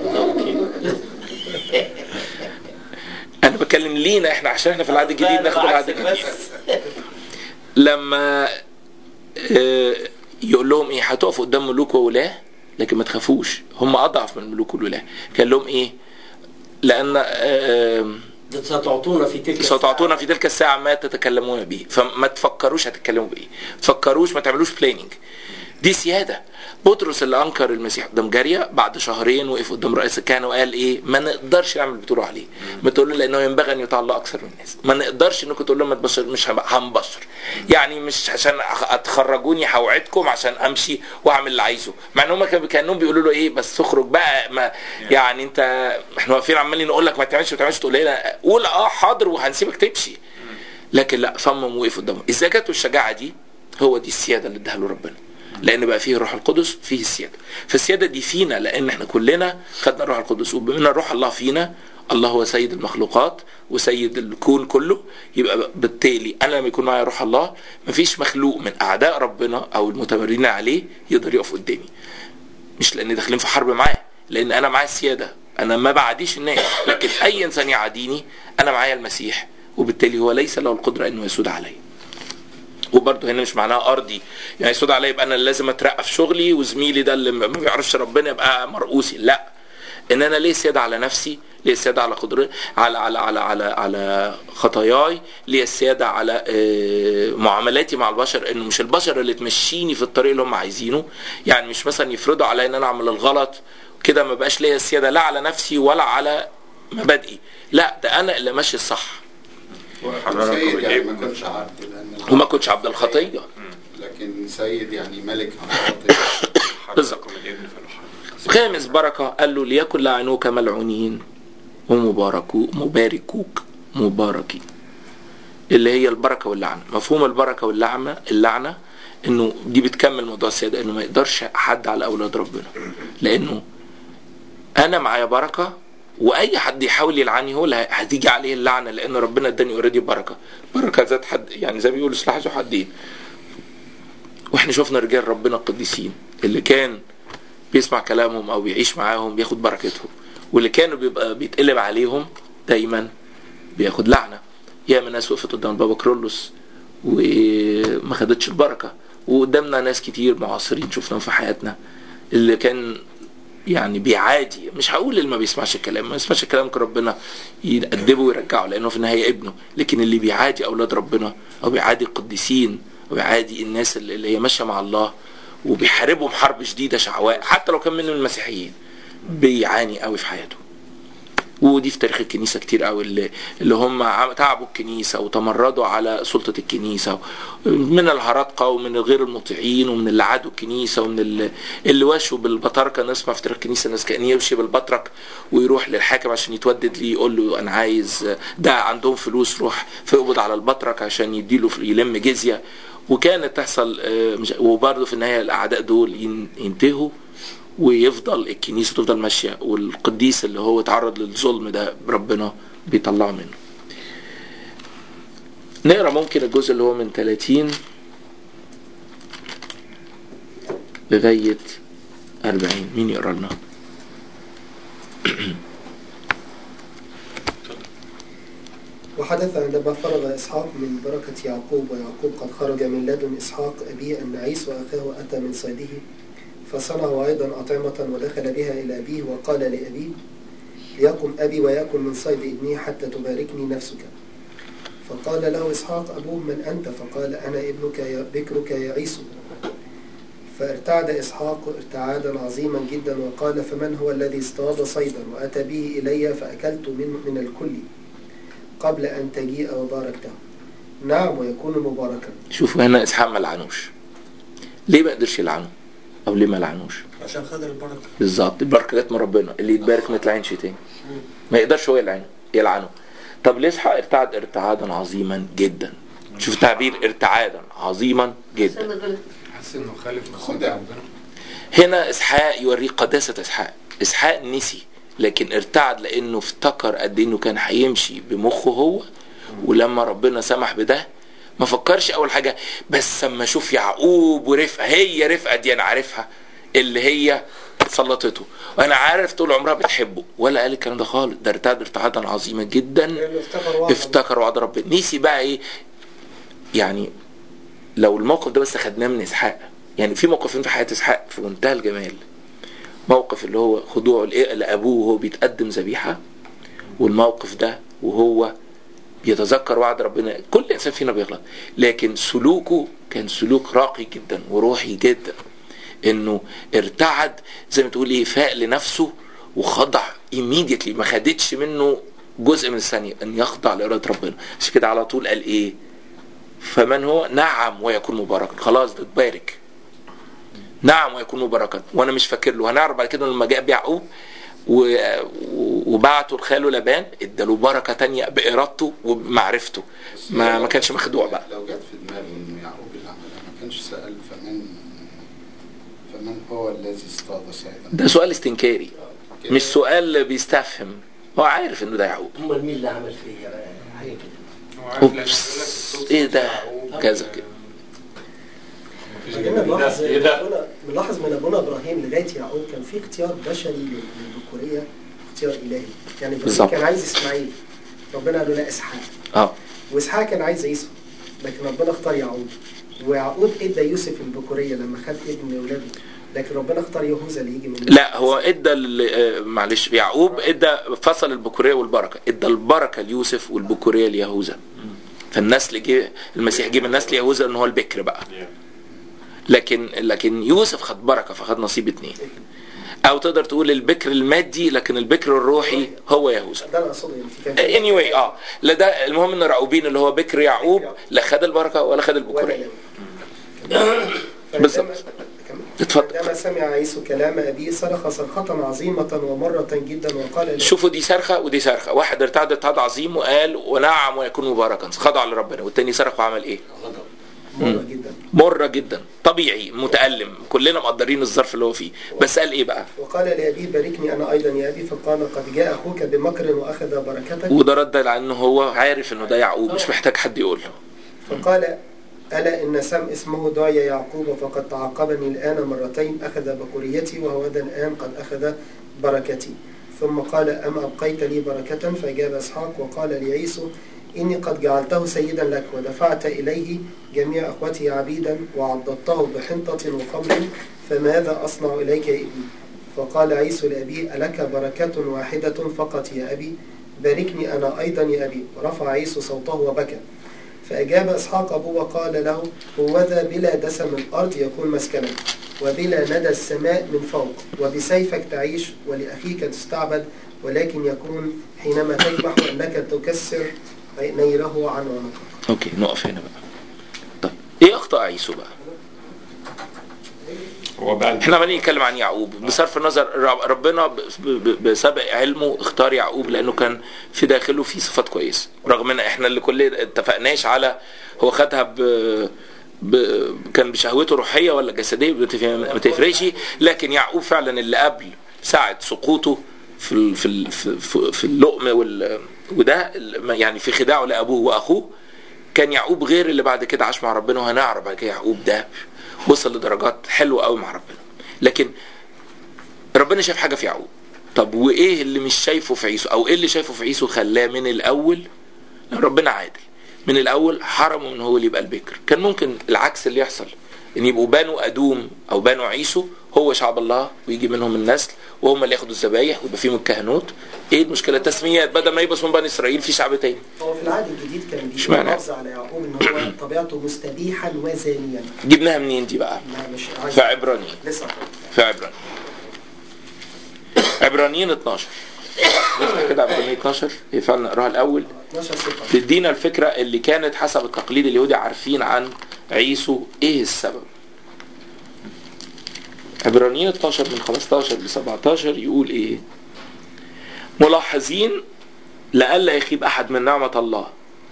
S1: انا بتكلم لينا احنا عشان احنا في العهد الجديد ناخد العهد الجديد
S4: بس.
S1: لما آه، يقول لهم ايه هتقفوا قدام ملوك وولاه لكن ما تخافوش هم اضعف من الملوك والولاه كان لهم ايه لان آه،
S4: ده ستعطونا في تلك
S1: ستعطونا في تلك الساعة ما تتكلمون به فما تفكروش هتتكلموا بإيه تفكروش ما تعملوش بلاننج دي سيادة بطرس اللي أنكر المسيح قدام جارية بعد شهرين وقف قدام رئيس الكهنة وقال إيه ما نقدرش نعمل اللي بتقولوا عليه ما تقول له لأنه ينبغي أن يطاع الله أكثر من الناس ما نقدرش إنكم تقول لهم ما تبشر مش هم- هنبشر يعني مش عشان أخ- أتخرجوني هوعدكم عشان أمشي وأعمل اللي عايزه مع إن هم كانوا كأنهم بيقولوا له إيه بس تخرج بقى ما يعني أنت إحنا واقفين عمالين نقول لك ما تعملش ما تعملش تقول لنا قول أه حاضر وهنسيبك تمشي لكن لا صمم وقف قدامه ازاي جات له الشجاعه دي هو دي السياده اللي اداها له ربنا لان بقى فيه الروح القدس فيه السياده فالسياده دي فينا لان احنا كلنا خدنا الروح القدس وبما ان الروح الله فينا الله هو سيد المخلوقات وسيد الكون كله يبقى بالتالي انا لما يكون معايا روح الله مفيش مخلوق من اعداء ربنا او المتمردين عليه يقدر يقف قدامي مش لان داخلين في حرب معاه لان انا معايا السياده انا ما بعديش الناس لكن اي انسان يعاديني انا معايا المسيح وبالتالي هو ليس له القدره انه يسود علي وبرضه هنا مش معناها ارضي يعني يسود عليا يبقى انا اللي لازم اترقى في شغلي وزميلي ده اللي ما بيعرفش ربنا يبقى مرؤوسي لا ان انا ليه سيادة على نفسي ليه السيادة على قدرتي على على على على على خطاياي ليه السيادة على آه، معاملاتي مع البشر انه مش البشر اللي تمشيني في الطريق اللي هم عايزينه يعني مش مثلا يفرضوا عليا ان انا اعمل الغلط كده ما بقاش ليا السيادة لا على نفسي ولا على مبادئي لا ده انا اللي ماشي الصح
S2: حررك
S3: سيد يعني ما
S2: بالابن.
S3: كنتش عبد لان
S1: وما كنتش عبد الخطية
S3: لكن سيد يعني ملك عبد
S2: حرركم الابن فالحرر
S1: خامس بركة قال له ليكن لعنوك ملعونين ومباركو مباركوك مباركين اللي هي البركة واللعنة مفهوم البركة واللعنة اللعنة انه دي بتكمل موضوع السيادة انه ما يقدرش حد على اولاد ربنا لانه انا معايا بركة واي حد يحاول يلعني هو اللي هتيجي عليه اللعنة لان ربنا اداني اوريدي بركة بركة ذات حد يعني زي ما بيقولوا سلاح ذو حدين واحنا شفنا رجال ربنا القديسين اللي كان بيسمع كلامهم او بيعيش معاهم بياخد بركتهم واللي كانوا بيبقى بيتقلب عليهم دايما بياخد لعنه ياما ناس وقفت قدام البابا كرولوس وما خدتش البركه وقدامنا ناس كتير معاصرين شفناهم في حياتنا اللي كان يعني بيعادي مش هقول اللي ما بيسمعش الكلام ما يسمعش الكلام كان ربنا يأدبه ويرجعه لانه في النهايه ابنه لكن اللي بيعادي اولاد ربنا او بيعادي القديسين او بيعادي الناس اللي اللي هي ماشيه مع الله وبيحاربهم حرب شديده شعواء حتى لو كان منهم المسيحيين بيعاني قوي في حياته ودي في تاريخ الكنيسه كتير قوي اللي, اللي هم عم- تعبوا الكنيسه وتمردوا على سلطه الكنيسه من الهرطقه ومن غير المطيعين ومن اللي عادوا الكنيسه ومن اللي, اللي واشوا بالبطاركه نسمع في تاريخ الكنيسه الناس كان يمشي بالبطرك ويروح للحاكم عشان يتودد ليه يقول له انا عايز ده عندهم فلوس روح فيقبض على البطرك عشان يديله يلم جزيه وكانت تحصل آه، مش- وبرضه في النهايه الاعداء دول ين- ينتهوا ويفضل الكنيسه تفضل ماشيه والقديس اللي هو اتعرض للظلم ده ربنا بيطلعه منه. نقرا ممكن الجزء اللي هو من 30 لغايه 40 مين يقرا لنا؟
S7: وحدث عندما فرغ إسحاق من بركة يعقوب ويعقوب قد خرج من لدن إسحاق أبيه أن عيسو أخاه أتى من صيده فصنعوا أيضا أطعمة ودخل بها إلى أبيه وقال لأبيه ليقم أبي ويأكل من صيد ابني حتى تباركني نفسك فقال له إسحاق أبوه من أنت فقال أنا ابنك يا بكرك يا عيسو فارتعد إسحاق ارتعادا عظيما جدا وقال فمن هو الذي اصطاد صيدا وأتى به إلي فأكلت من, من الكل قبل أن تجيء وباركته نعم ويكون مباركا
S1: شوفوا هنا اسحاق ما لعنوش. ليه ما قدرش يلعنه؟ او ليه ما لعنوش؟
S6: عشان خد البركه
S1: بالظبط البركه جت من ربنا اللي يتبارك ما يتلعنش تاني ما يقدرش هو يلعنه يلعنه طب ليه اسحاق ارتعد ارتعادا عظيما جدا شوف تعبير ارتعادا عظيما جدا
S9: حاسس انه خالف مصدر
S3: خدع.
S9: ربنا
S1: هنا اسحاق يوريك قداسه اسحاق اسحاق نسي لكن ارتعد لانه افتكر قد إيه انه كان هيمشي بمخه هو ولما ربنا سمح بده ما فكرش اول حاجه بس اما اشوف يعقوب ورفقه هي رفقه دي انا عارفها اللي هي سلطته وانا عارف طول عمرها بتحبه ولا قال الكلام ده خالص ده ارتعد ارتعادا عظيما جدا
S7: لأنه افتكر واحد
S1: افتكر وعد ربنا نسي بقى ايه يعني لو الموقف ده بس خدناه من اسحاق يعني في موقفين في حياه اسحاق في منتهى الجمال موقف اللي هو خضوعه لإيه- لابوه وهو بيتقدم ذبيحه والموقف ده وهو بيتذكر وعد ربنا كل انسان فينا بيغلط لكن سلوكه كان سلوك راقي جدا وروحي جدا انه ارتعد زي ما تقول ايه فاق لنفسه وخضع ايميديتلي ما خدتش منه جزء من الثانيه ان يخضع لاراده ربنا عشان كده على طول قال ايه فمن هو نعم ويكون مباركا خلاص ده اتبارك نعم ويكون مباركا وانا مش فاكر له هنعرف بعد كده لما جاء بيعقوب و- و- وبعته لخاله لبان اداله بركه تانية بارادته وبمعرفته ما ما كانش مخدوع بقى
S3: لو جت في دماغه انه يعقوب اللي عملها ما كانش سأل فمن فمن هو الذي اصطاد صيدا
S1: ده سؤال استنكاري مش سؤال بيستفهم هو عارف انه ده يعقوب
S4: امال مين اللي عمل فيا بقى حاجه كده
S2: هو عارف لأن بيقول لك
S1: اوبس
S2: الصوت
S1: ايه
S2: صوت
S1: ده
S2: يعقوب.
S1: كذا كده
S7: بعدين بنلاحظ
S6: ايه ده؟
S7: بنلاحظ- بنلاحظ من ابونا ابراهيم لغايه يعقوب كان في اختيار بشري للذكوريه اختيار الهي يعني ابراهيم
S1: بالظبط.
S7: كان عايز اسماعيل ربنا قال له لا اسحاق
S1: اه
S7: واسحاق كان عايز عيسى لكن ربنا اختار يعقوب ويعقوب ادى يوسف البكوريه لما خد ابن ولاده لكن ربنا اختار يهوذا اللي يجي من
S1: لا هو ادى ال- آه، معلش يعقوب ادى فصل البكوريه والبركه ادى البركه ليوسف والبكوريه ليهوذا فالنسل جه المسيح جه من نسل يهوذا ان هو البكر بقى لكن لكن يوسف خد بركه فخد نصيب اتنين او تقدر تقول البكر المادي لكن البكر الروحي هو يهوذا
S7: ده انا اقصده يعني في كان في-
S1: اني anyway, اه لا ده المهم ان راؤوبين اللي هو بكر يعقوب لا خد البركه ولا خد
S7: ولا
S1: البكوريه
S7: لا.
S1: بالظبط.
S7: كمل.
S1: اتفضل.
S7: عندما سمع عيسو كلام أبيه صرخ صرخة عظيمة ومرة جدا وقال له
S1: شوفوا دي صرخه ودي صرخه واحد ارتعد ارتعاد عظيم وقال ونعم ويكون مباركا خضع لربنا والتاني صرخ وعمل ايه
S7: مرة جدا
S1: مرة جدا طبيعي متألم كلنا مقدرين الظرف اللي هو فيه بس قال ايه بقى
S7: وقال لأبيه باركني أنا أيضا يا أبي فقال قد جاء أخوك بمكر وأخذ بركتك
S1: وده رد على انه هو عارف انه ده يعقوب مش محتاج حد يقول له
S7: فقال ألا إن سم اسمه دعي يعقوب فقد تعاقبني الآن مرتين أخذ بكوريتي وهو ذا الآن قد أخذ بركتي ثم قال أم أبقيت لي بركة فأجاب إسحاق وقال لعيسو إني قد جعلته سيدا لك ودفعت إليه جميع أخوته عبيدا وعضدته بحنطة وخمر فماذا أصنع إليك يا ابني فقال عيسو لأبيه ألك بركة واحدة فقط يا أبي باركني أنا أيضا يا أبي ورفع عيسو صوته وبكى فأجاب إسحاق أبوه وقال له هوذا بلا دسم الأرض يكون مسكنك وبلا ندى السماء من فوق وبسيفك تعيش ولأخيك تستعبد ولكن يكون حينما تذبح أنك تكسر نيره عن عنقك
S1: اوكي نقف هنا بقى طيب ايه اخطاء عيسو بقى
S2: هو بقى
S1: احنا عمالين نتكلم عن يعقوب بصرف النظر رب- ربنا ب- ب- بسبق علمه اختار يعقوب لانه كان في داخله في صفات كويسه رغم ان احنا اللي كلنا اتفقناش على هو خدها ب ب كان بشهوته روحيه ولا جسديه بتف- ما تفرقش لكن يعقوب فعلا اللي قبل ساعه سقوطه في ال في ال في, في, في اللقم وال وده ال- يعني في خداعه لابوه واخوه كان يعقوب غير اللي بعد كده عاش مع ربنا وهنعرف بعد كده يعقوب ده وصل لدرجات حلوه قوي مع ربنا لكن ربنا شاف حاجه في يعقوب طب وايه اللي مش شايفه في عيسو او ايه اللي شايفه في عيسو خلاه من الاول ربنا عادل من الاول حرمه من هو اللي يبقى البكر كان ممكن العكس اللي يحصل ان يبقوا بنو ادوم او بنو عيسو هو شعب الله ويجي منهم النسل وهم اللي ياخدوا الذبايح ويبقى فيهم الكهنوت ايه المشكله تسميات بدل ما يبقى اسمهم بني اسرائيل في شعب تاني
S7: هو في العهد الجديد كان بيقول
S1: اشمعنى؟
S7: لفظ على يعقوب ان هو طبيعته مستبيحا وزانيا
S1: جبناها منين دي بقى
S7: لا مش
S1: في عبرانيين
S7: لسه
S1: في عبرانيين عبرانيين 12 نفتح كده عبرانيين 12 هي فعلا نقراها الاول
S7: 12 6
S1: تدينا الفكره اللي كانت حسب التقليد اليهودي عارفين عن عيسو ايه السبب عبرانيين 12 من 15 ل 17 يقول ايه ملاحظين لئلا يخيب احد من نعمه الله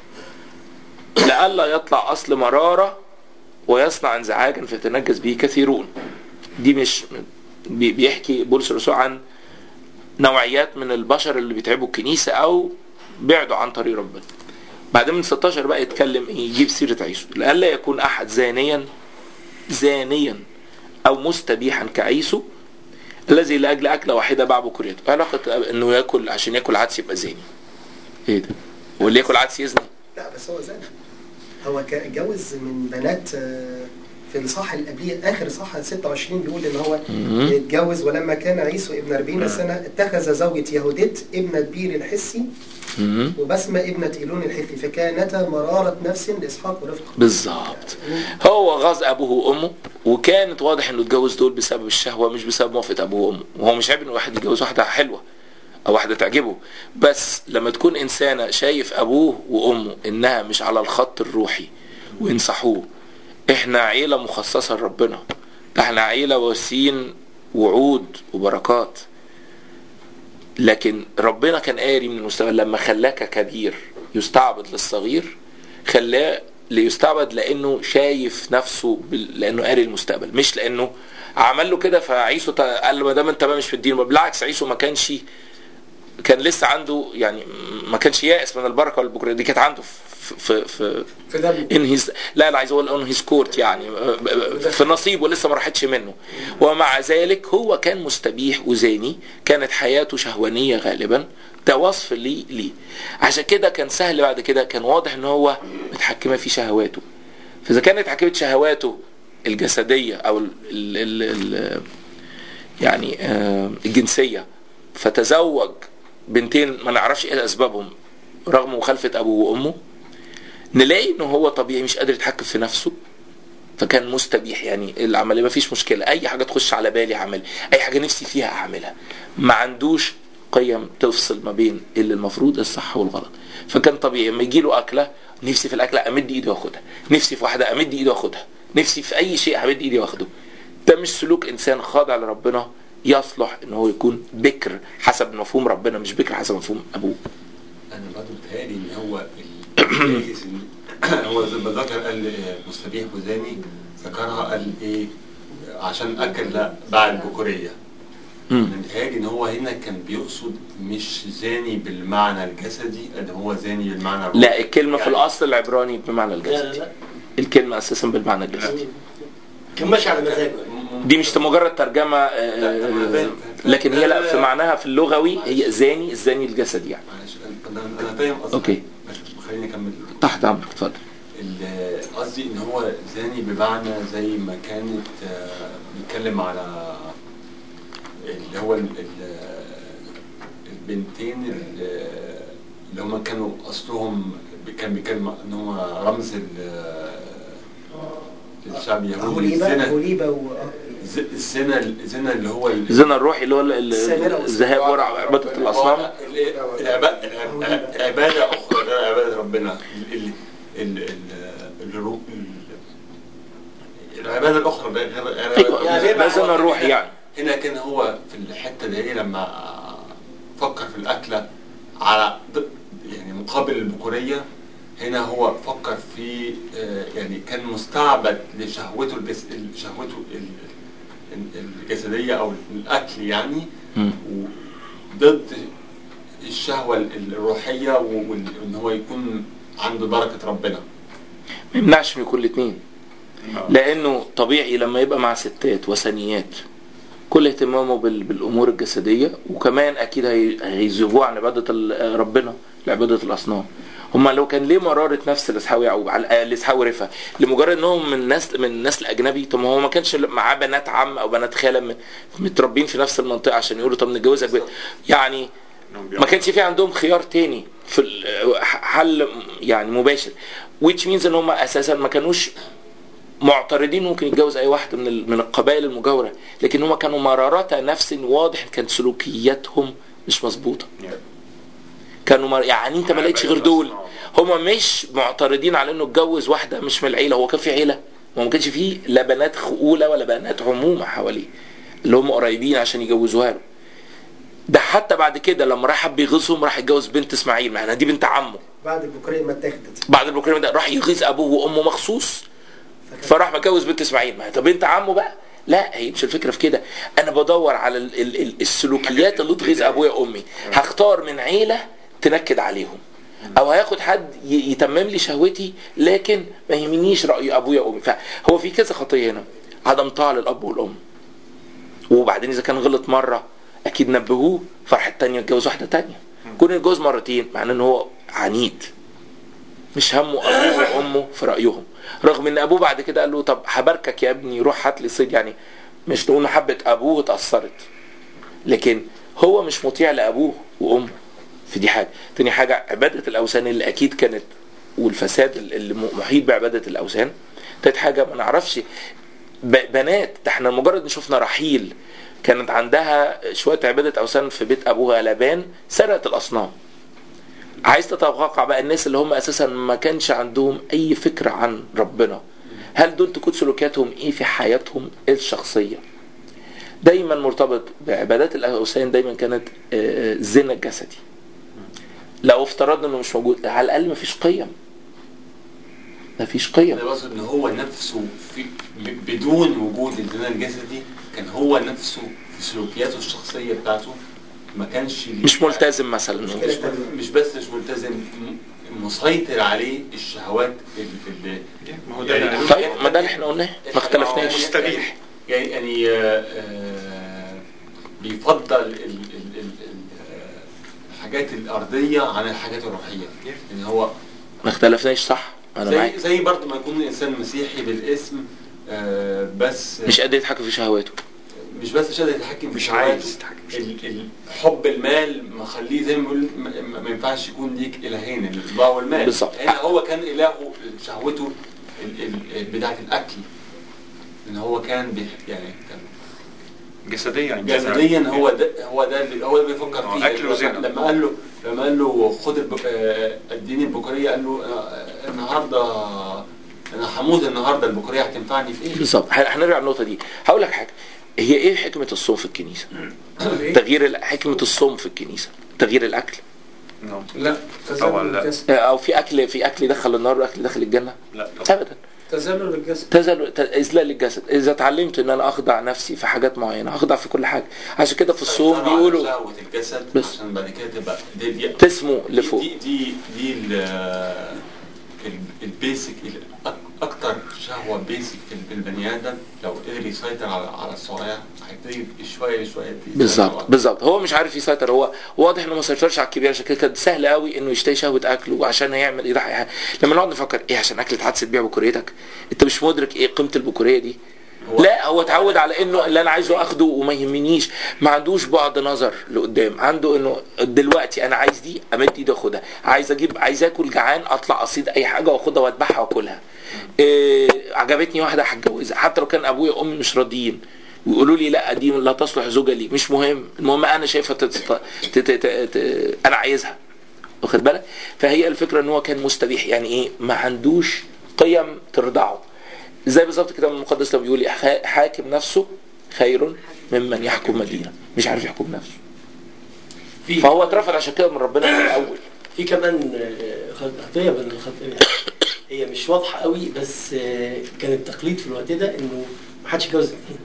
S1: لئلا يطلع اصل مراره ويصنع انزعاجا فيتنجس به كثيرون دي مش بي- بيحكي بولس الرسول عن نوعيات من البشر اللي بيتعبوا الكنيسه او بعدوا عن طريق ربنا بعدين من 16 بقى يتكلم ايه يجيب سيره عيسو لئلا يكون احد زانيا زانيا او مستبيحا كعيسو الذي لاجل اكله واحده باع بكريته علاقه انه ياكل عشان ياكل عدس يبقى زاني ايه ده واللي ياكل عدس يزني
S7: لا بس هو زاني هو كان اتجوز من بنات آه، في الصح اللي قبليه اخر صح 26 بيقول ان هو اتجوز ولما كان عيسو ابن 40 سنه اتخذ زوجة يهوديت ابنة بير الحسي
S1: مم.
S7: وبسمة ابنة إيلون الحثي فكانتا مرارة نفس لإسحاق ورفقة
S1: بالظبط هو غاظ ابوه وامه وكانت واضح انه اتجوز دول بسبب الشهوه مش بسبب موافقه ابوه وامه وهو مش عيب ان واحد يتجوز واحده حلوه او واحده تعجبه بس لما تكون انسانه شايف ابوه وامه انها مش على الخط الروحي وينصحوه احنا عيله مخصصه لربنا ده احنا عيله واسين وعود وبركات لكن ربنا كان قاري من المستقبل لما خلاك كبير يستعبد للصغير خلاه ليستعبد لانه شايف نفسه بال... لانه قاري المستقبل مش لانه عمل له كده فعيسو ت- قال له ما دام انت بقى مش في الدين بالعكس عيسو ما كانش كان لسه عنده يعني ما كانش يائس من البركه والبكوريه دي كانت عنده في في في
S4: في دم
S1: ان هيز لا لا عايز اقول اون هيز كورت يعني في نصيبه لسه ما راحتش منه ومع ذلك هو كان مستبيح وزاني كانت حياته شهوانيه غالبا ده وصف ليه ليه عشان كده كان سهل بعد كده كان واضح ان هو متحكمه في شهواته فاذا كانت اتحكمت شهواته الجسديه او ال ال ال ال يعني آه، الجنسيه فتزوج بنتين ما نعرفش ايه اسبابهم رغم مخالفه ابوه وامه نلاقي ان هو طبيعي مش قادر يتحكم في نفسه فكان مستبيح يعني العمليه ما فيش مشكله اي حاجه تخش على بالي اعملها اي حاجه نفسي فيها اعملها ما عندوش قيم تفصل ما بين اللي المفروض الصح والغلط فكان طبيعي لما يجي له اكله نفسي في الاكله امد ايدي واخدها نفسي في واحده امد ايدي واخدها نفسي في اي شيء همد ايدي واخده ده مش سلوك انسان خاضع لربنا يصلح ان هو يكون بكر حسب مفهوم ربنا مش بكر حسب مفهوم ابوه
S6: انا برضه بتهيألي ان هو الجائز إن- هو زي ما ذكر قال آه، مستبيح وزاني ذكرها قال ايه عشان اكل باع البكوريه
S1: مم.
S6: انا بتهيألي ان هو هنا كان بيقصد مش زاني بالمعنى الجسدي قد هو زاني بالمعنى الروحي.
S1: لا الكلمه في
S6: يعني
S1: الاصل العبراني بمعنى
S4: لا لا
S1: الجسدي
S4: لا
S1: الكلمه اساسا بالمعنى الجسدي
S4: كان ماشي على مزاجه
S1: دي مش مجرد ترجمه آه،
S6: لا، أنا فاهم.
S1: لكن هي لا في معناها في اللغوي هي زاني الزاني الجسدي يعني
S6: معلش انا انا فاهم قصدك
S1: أوكي.
S6: بس خليني اكمل
S1: تحت امرك اتفضل
S6: ال- قصدي ان هو زاني بمعنى زي ما كانت آه، بيتكلم على اللي هو ال- ال- البنتين ال- اللي هما كانوا اصلهم كان بيتكلم ان هم رمز ال- الشعب اليهودي
S7: هوليبا
S6: الزنا
S7: هوليبا و
S6: ز- الزنا الزنا اللي هو ال-
S1: الزنا الروحي اللي هو ال- ال-
S7: السامرة
S1: الذهاب وراء عباده الاصنام
S6: ال- العبا- العب- عبادة أخرى غير عبادة ربنا ال- ال- ال- ال- الرو- ال- العبادة الأخرى غير غير غير
S1: ايوه
S6: عبادة
S1: ده
S6: ربنا.
S1: الزنا الروحي يعني
S6: هنا كان هو في الحتة دي لما فكر في الأكلة على ضد يعني مقابل البكورية هنا هو فكر في آه، يعني كان مستعبد لشهوته الجس... شهوته ال- ال- الجسدية أو الأكل يعني
S1: مم.
S6: ضد الشهوة ال- الروحية و- وان إن هو يكون عنده بركة ربنا
S1: ما يمنعش من يكون الاثنين لانه طبيعي لما يبقى مع ستات وثنيات كل اهتمامه بال- بالامور الجسديه وكمان اكيد هي- هيزيغوه عن عباده ال- ربنا لعباده الاصنام هما لو كان ليه مراره نفس لاسحاق يعقوب على الأقل لاسحاق ورفا لمجرد انهم من نسل من نسل اجنبي طب ما هو ما كانش معاه بنات عم او بنات خاله م- متربين في نفس المنطقه عشان يقولوا طب نتجوزك بنت. يعني ما كانش في عندهم خيار تاني في ال- حل يعني مباشر which means ان هم اساسا ما كانوش معترضين ممكن يتجوز اي واحد من ال- من القبائل المجاوره لكن هم كانوا مرارات نفس واضح كانت سلوكياتهم مش مظبوطه كانوا مر... يعني انت ما لقيتش غير دول هم مش معترضين على انه اتجوز واحده مش من العيله هو كان في عيله ما ما كانش فيه لا بنات خؤوله ولا بنات عمومه حواليه اللي هم قريبين عشان يجوزوها له ده حتى بعد كده لما راح حب يغيظهم راح يتجوز بنت اسماعيل معناها دي بنت عمه
S7: بعد البكورية ما اتاخدت
S1: بعد البروجرام ده راح يغيظ ابوه وامه مخصوص فراح متجوز بنت اسماعيل ما هي طب بنت عمه بقى لا هي مش الفكره في كده انا بدور على ال ال ال السلوكيات اللي تغيظ ابويا وامي هختار من عيله تنكد عليهم او هياخد حد ي- يتمم لي شهوتي لكن ما يهمنيش راي ابويا وامي فهو في كذا خطيه هنا عدم طاعه للاب والام وبعدين اذا كان غلط مره اكيد نبهوه فرحه تانية يتجوز واحده تانية كون يتجوز مرتين معناه ان هو عنيد مش همه ابوه وامه في رايهم رغم ان ابوه بعد كده قال له طب هباركك يا ابني روح هات لي صيد يعني مش نقول محبه ابوه اتاثرت لكن هو مش مطيع لابوه وامه في دي حاجه تاني حاجه عباده الاوثان اللي اكيد كانت والفساد اللي محيط بعباده الاوثان تالت حاجه ما نعرفش ب- بنات ده احنا مجرد ان شفنا رحيل كانت عندها شويه عباده اوثان في بيت ابوها لابان سرقت الاصنام عايز تتوقع بقى الناس اللي هم اساسا ما كانش عندهم اي فكره عن ربنا هل دول تكون سلوكياتهم ايه في حياتهم الشخصيه دايما مرتبط بعبادات الاوثان دايما كانت آه، الزنا الجسدي لو افترضنا انه مش موجود على الاقل ما فيش قيم مفيش قيم
S6: انا بقصد ان هو نفسه في ب- بدون وجود الزنا الجسدي كان هو نفسه في سلوكياته الشخصيه بتاعته ما كانش ليه-
S1: مش ملتزم مثلا
S6: مش, مش بس مش ملتزم م- مسيطر عليه الشهوات اللي
S2: ما هو ده اللي قالوه.
S1: طيب ما ده اللي احنا قلناه ما اختلفناش
S2: مستبيح.
S6: يعني يعني آه، آه، بيفضل ال- ال- ال- ال- آه، الحاجات الارضيه عن الحاجات الروحيه يعني هو
S1: ما اختلفناش صح انا
S6: زي
S1: معاك
S6: زي برضه ما يكون الانسان مسيحي بالاسم آه، بس
S1: مش قادر يتحكم في شهواته
S6: مش بس مش قادر يتحكم في
S2: مش
S6: شهواته،
S2: عايز يتحكم في
S6: ال- ال- حب المال مخليه زي ما بيقول ما- ما ما ينفعش يكون ليك الهين الاتباع والمال
S1: بالظبط.
S6: هنا هو كان الهه شهوته ال- ال- بتاعه الاكل ان هو كان بي يعني كان
S2: جسديا
S6: جسديا هو ده هو ده اللي هو ده بيفكر
S2: هو
S6: فيه
S2: أكل وزنا.
S6: لما قال له لما قال له خد الب- آه، اديني البكوريه قال له آه، النهارده انا هموت النهارده البكوريه هتنفعني في ايه؟
S1: بالظبط ه- هنرجع للنقطه دي هقول لك حاجه هي ايه حكمه الصوم في الكنيسه تغيير ال- حكمه الصوم في الكنيسه تغيير الاكل
S2: نعم.
S9: لا
S2: طبعاً
S9: تزلل
S2: لا.
S9: الجسد
S1: آه، او في اكل في اكل يدخل النار واكل يدخل الجنه
S2: لا طبعا
S1: ابدا
S9: تزلل الجسد
S1: تزل ت- اذلال الجسد اذا اتعلمت ان انا اخضع نفسي في حاجات معينه اخضع في كل حاجه عشان كده في الصوم
S6: سيطرة على
S1: بيقولوا
S6: شهوة الجسد
S1: بس.
S6: عشان بعد كده تبقى دي دي
S1: تسمو لفوق
S6: دي دي دي ال- ال- البيسك ال- أك- اكتر شهوه بيسك في ال- في البني ادم لو قدر يسيطر على على الصغير هيبتدي شويه شويه يبتدي يسيطر
S1: بالظبط
S6: على-
S1: بالظبط هو مش عارف يسيطر هو واضح انه ما سيطرش على الكبير عشان كده كان سهل قوي انه يشتري شهوه اكل وعشان هيعمل يضحي حاجة. لما نقعد نفكر ايه عشان اكل تحدث تبيع بكوريتك انت مش مدرك ايه قيمه البكوريه دي
S6: هو-
S1: لا هو اتعود على انه اللي انا عايزه اخده وما يهمنيش ما عندوش بعد نظر لقدام عنده انه دلوقتي انا عايز دي امد ايدي اخدها عايز اجيب عايز اكل جعان اطلع اصيد اي حاجه واخدها واذبحها واكلها إيه عجبتني واحده هتجوزها حتى لو كان ابويا وامي مش راضيين ويقولوا لي لا دي لا تصلح زوجة لي مش مهم المهم انا شايفها تت... تت... تت... تت... انا عايزها واخد بالك فهي الفكره ان هو كان مستبيح يعني ايه ما عندوش قيم ترضعه زي بالظبط الكتاب المقدس لما بيقول لي "حا- حاكم نفسه خير ممن يحكم مدينه مش عارف يحكم نفسه
S4: في
S1: فهو اترفض عشان كده من ربنا من الاول
S4: في كمان آه، خطيه من الخطيه هي مش واضحه قوي بس آه، كان التقليد في الوقت ده انه ما حدش يتجوز اثنين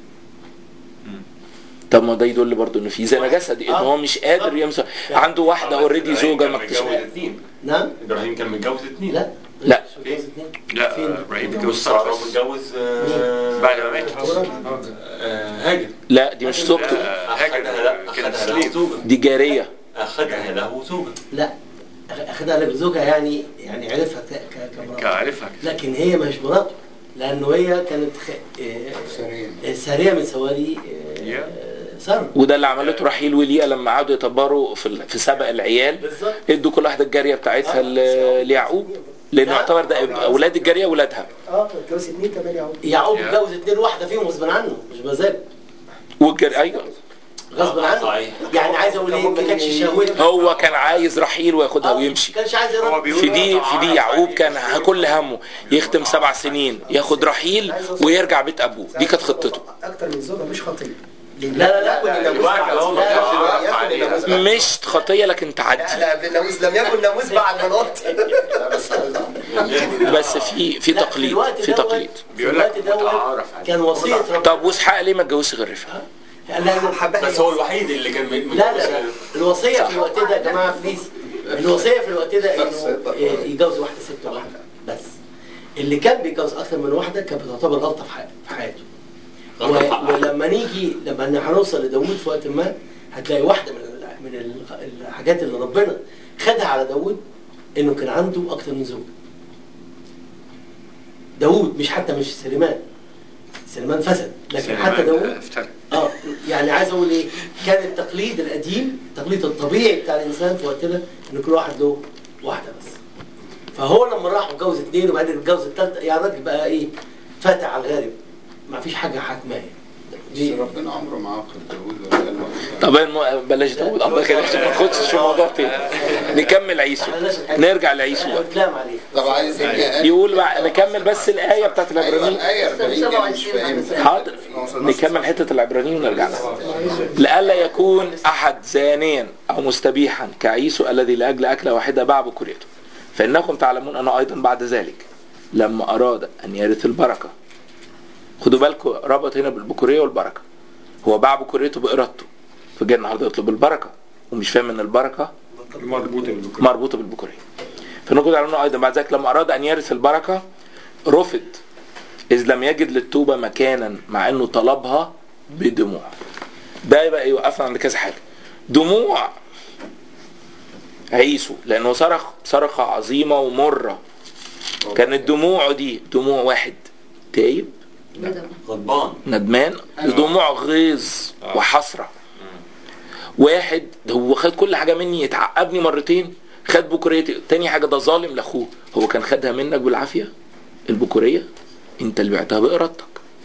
S1: طب ما ده يدل برضه انه في زنا جسدي ان هو مش قادر يمسك عنده واحده اوريدي زوجه
S6: كان متجوز
S1: مكتشفه
S6: اثنين
S4: نعم
S6: ابراهيم كان متجوز اثنين
S4: لا
S1: لا.
S4: مش متجوز اثنين
S2: لا
S4: فين؟
S2: ابراهيم اتجوز
S6: سارة
S2: ساره بس
S6: متجوز آه،
S2: بعد ما مات
S6: آه، هاجر
S1: لا دي مش زوجته
S2: لا، هاجر
S6: أخدها
S2: كانت
S6: أخدها له
S2: سليم
S6: زوجة
S1: دي جاريه
S6: أخدها له زوجة
S4: لا أخ- اخدها لك زوجها يعني يعني عرفها ك- ك- كمرأة
S2: كعارفها
S4: لكن هي مش مراته لانه هي كانت خ... آه،
S3: سريع
S4: آه، ساريه من سواري آه،
S2: يا.
S4: ساره
S1: وده اللي عملته رحيل وليا لما قعدوا يتباروا في ال- في سبق العيال
S4: بالظبط
S1: ادوا كل واحده الجاريه بتاعتها
S4: آه.
S1: ل- ليعقوب لانه يعتبر ده اولاد الجاريه اولادها
S7: اه اتجوز اتنين كمان يا عم
S4: يعقوب
S2: يا.
S4: اتجوز اتنين واحده فيهم غصب عنه مش مزاج
S1: والجاريه ايوه
S4: غصب
S6: آه،
S4: عنه
S6: صحيح.
S4: يعني عايز اقول ايه ما كانش شهوته
S1: هو كان عايز رحيل وياخدها
S4: آه،
S1: ويمشي
S4: ما كانش عايز
S2: هو
S4: يرد
S2: بيقول
S1: في دي
S2: له
S1: في دي
S2: تعرف
S1: يعقوب
S2: عليه.
S1: كان كل همه يختم سبع سنين ياخد رحيل ويرجع بيت ابوه دي كانت خطته
S7: اكتر من زوجه مش خطيه
S4: لا لا لا
S5: لا،
S4: لا
S6: الواقع هو ما كانش
S5: لا،
S6: يعرف
S5: ياخد الناموس
S6: عليها.
S5: بعد.
S1: مش خطيه لكن تعدي
S5: لا قبل الناموس لم يكن ناموس بعد لوط لا بس
S1: بس في في
S4: لا،
S1: تقليد
S4: الوقت
S1: في
S4: دوت-
S1: تقليد
S2: بيقول
S4: في
S2: لك
S4: الوقت دوت
S2: متعارف عليه.
S4: كان وصيه ربنا
S1: طب واسحاق ليه ما اتجوزش غير رفقه؟
S4: لأن-
S6: بس هو الوحيد اللي كان م-
S4: لا لا لا الوصيه في الوقت ده يا جماعه بليز الوصيه في الوقت ده انه إيه، يتجوز واحده ست واحده بس اللي كان بيتجوز اكثر من واحده كانت بتعتبر غلطه في حي- في حياته
S6: غلطة في
S4: و-
S6: حقه.
S4: ولما نيجي لما إن هنوصل لداوود في وقت ما هتلاقي واحده من ال- من ال- الحاجات اللي ربنا خدها على داوود انه كان عنده اكثر من زوج داوود مش حتى مش سليمان سليمان فسد لكن حتى
S2: سليمان
S4: داوود
S2: افترى
S4: اه يعني عايز اقول ايه كان التقليد القديم التقليد الطبيعي بتاع الانسان في وقتنا ان كل واحد له واحده بس فهو لما راح اتجوز اثنين وبعدين اتجوز الثالثه يا راجل بقى ايه فاتح على الغارب ما فيش حاجه حاكماه
S3: بس
S4: دي
S3: ربنا عمره ما عاقب داوود ولا قال له
S1: طب الم- بلاش داود الله كده عشان ما ناخدش في موضوع تاني نكمل عيسو نرجع لعيسو بقى
S4: كلام عليه
S3: طب عايز ايه
S1: يقول بقى نكمل بس الآية بتاعت
S3: ايوه
S1: العبرانيين
S3: الايه 40 دي مش فاهمها
S1: حاضر نكمل حتة العبرانيين ونرجع لها لئلا يكون أحد زانيا أو مستبيحا كعيسو الذي لأجل أكلة واحدة باع بكريته فإنكم تعلمون أنا أيضا بعد ذلك لما اراد ان يرث البركه خدوا بالكم ربط هنا بالبكوريه والبركه هو باع بكوريته بارادته فجاء النهارده يطلب البركه ومش فاهم ان البركه
S2: مربوطه بالبكره
S1: مربوطه بالبكوريه فنقول على انه ايضا بعد ذلك لما اراد ان يرث البركه رفض اذ لم يجد للتوبه مكانا مع انه طلبها بدموع ده يبقى يوقفنا عند كذا حاجه دموع عيسو لانه صرخ صرخه عظيمه ومره كانت دموعه دي دموع واحد تايب
S9: ندم
S6: غضبان
S1: ندمان دموع غيظ وحسره واحد هو خد كل حاجه مني يتعقبني مرتين خد بكوريتي تاني حاجه ده ظالم لاخوه هو كان خدها منك بالعافيه البكوريه انت اللي بعتها بارادتك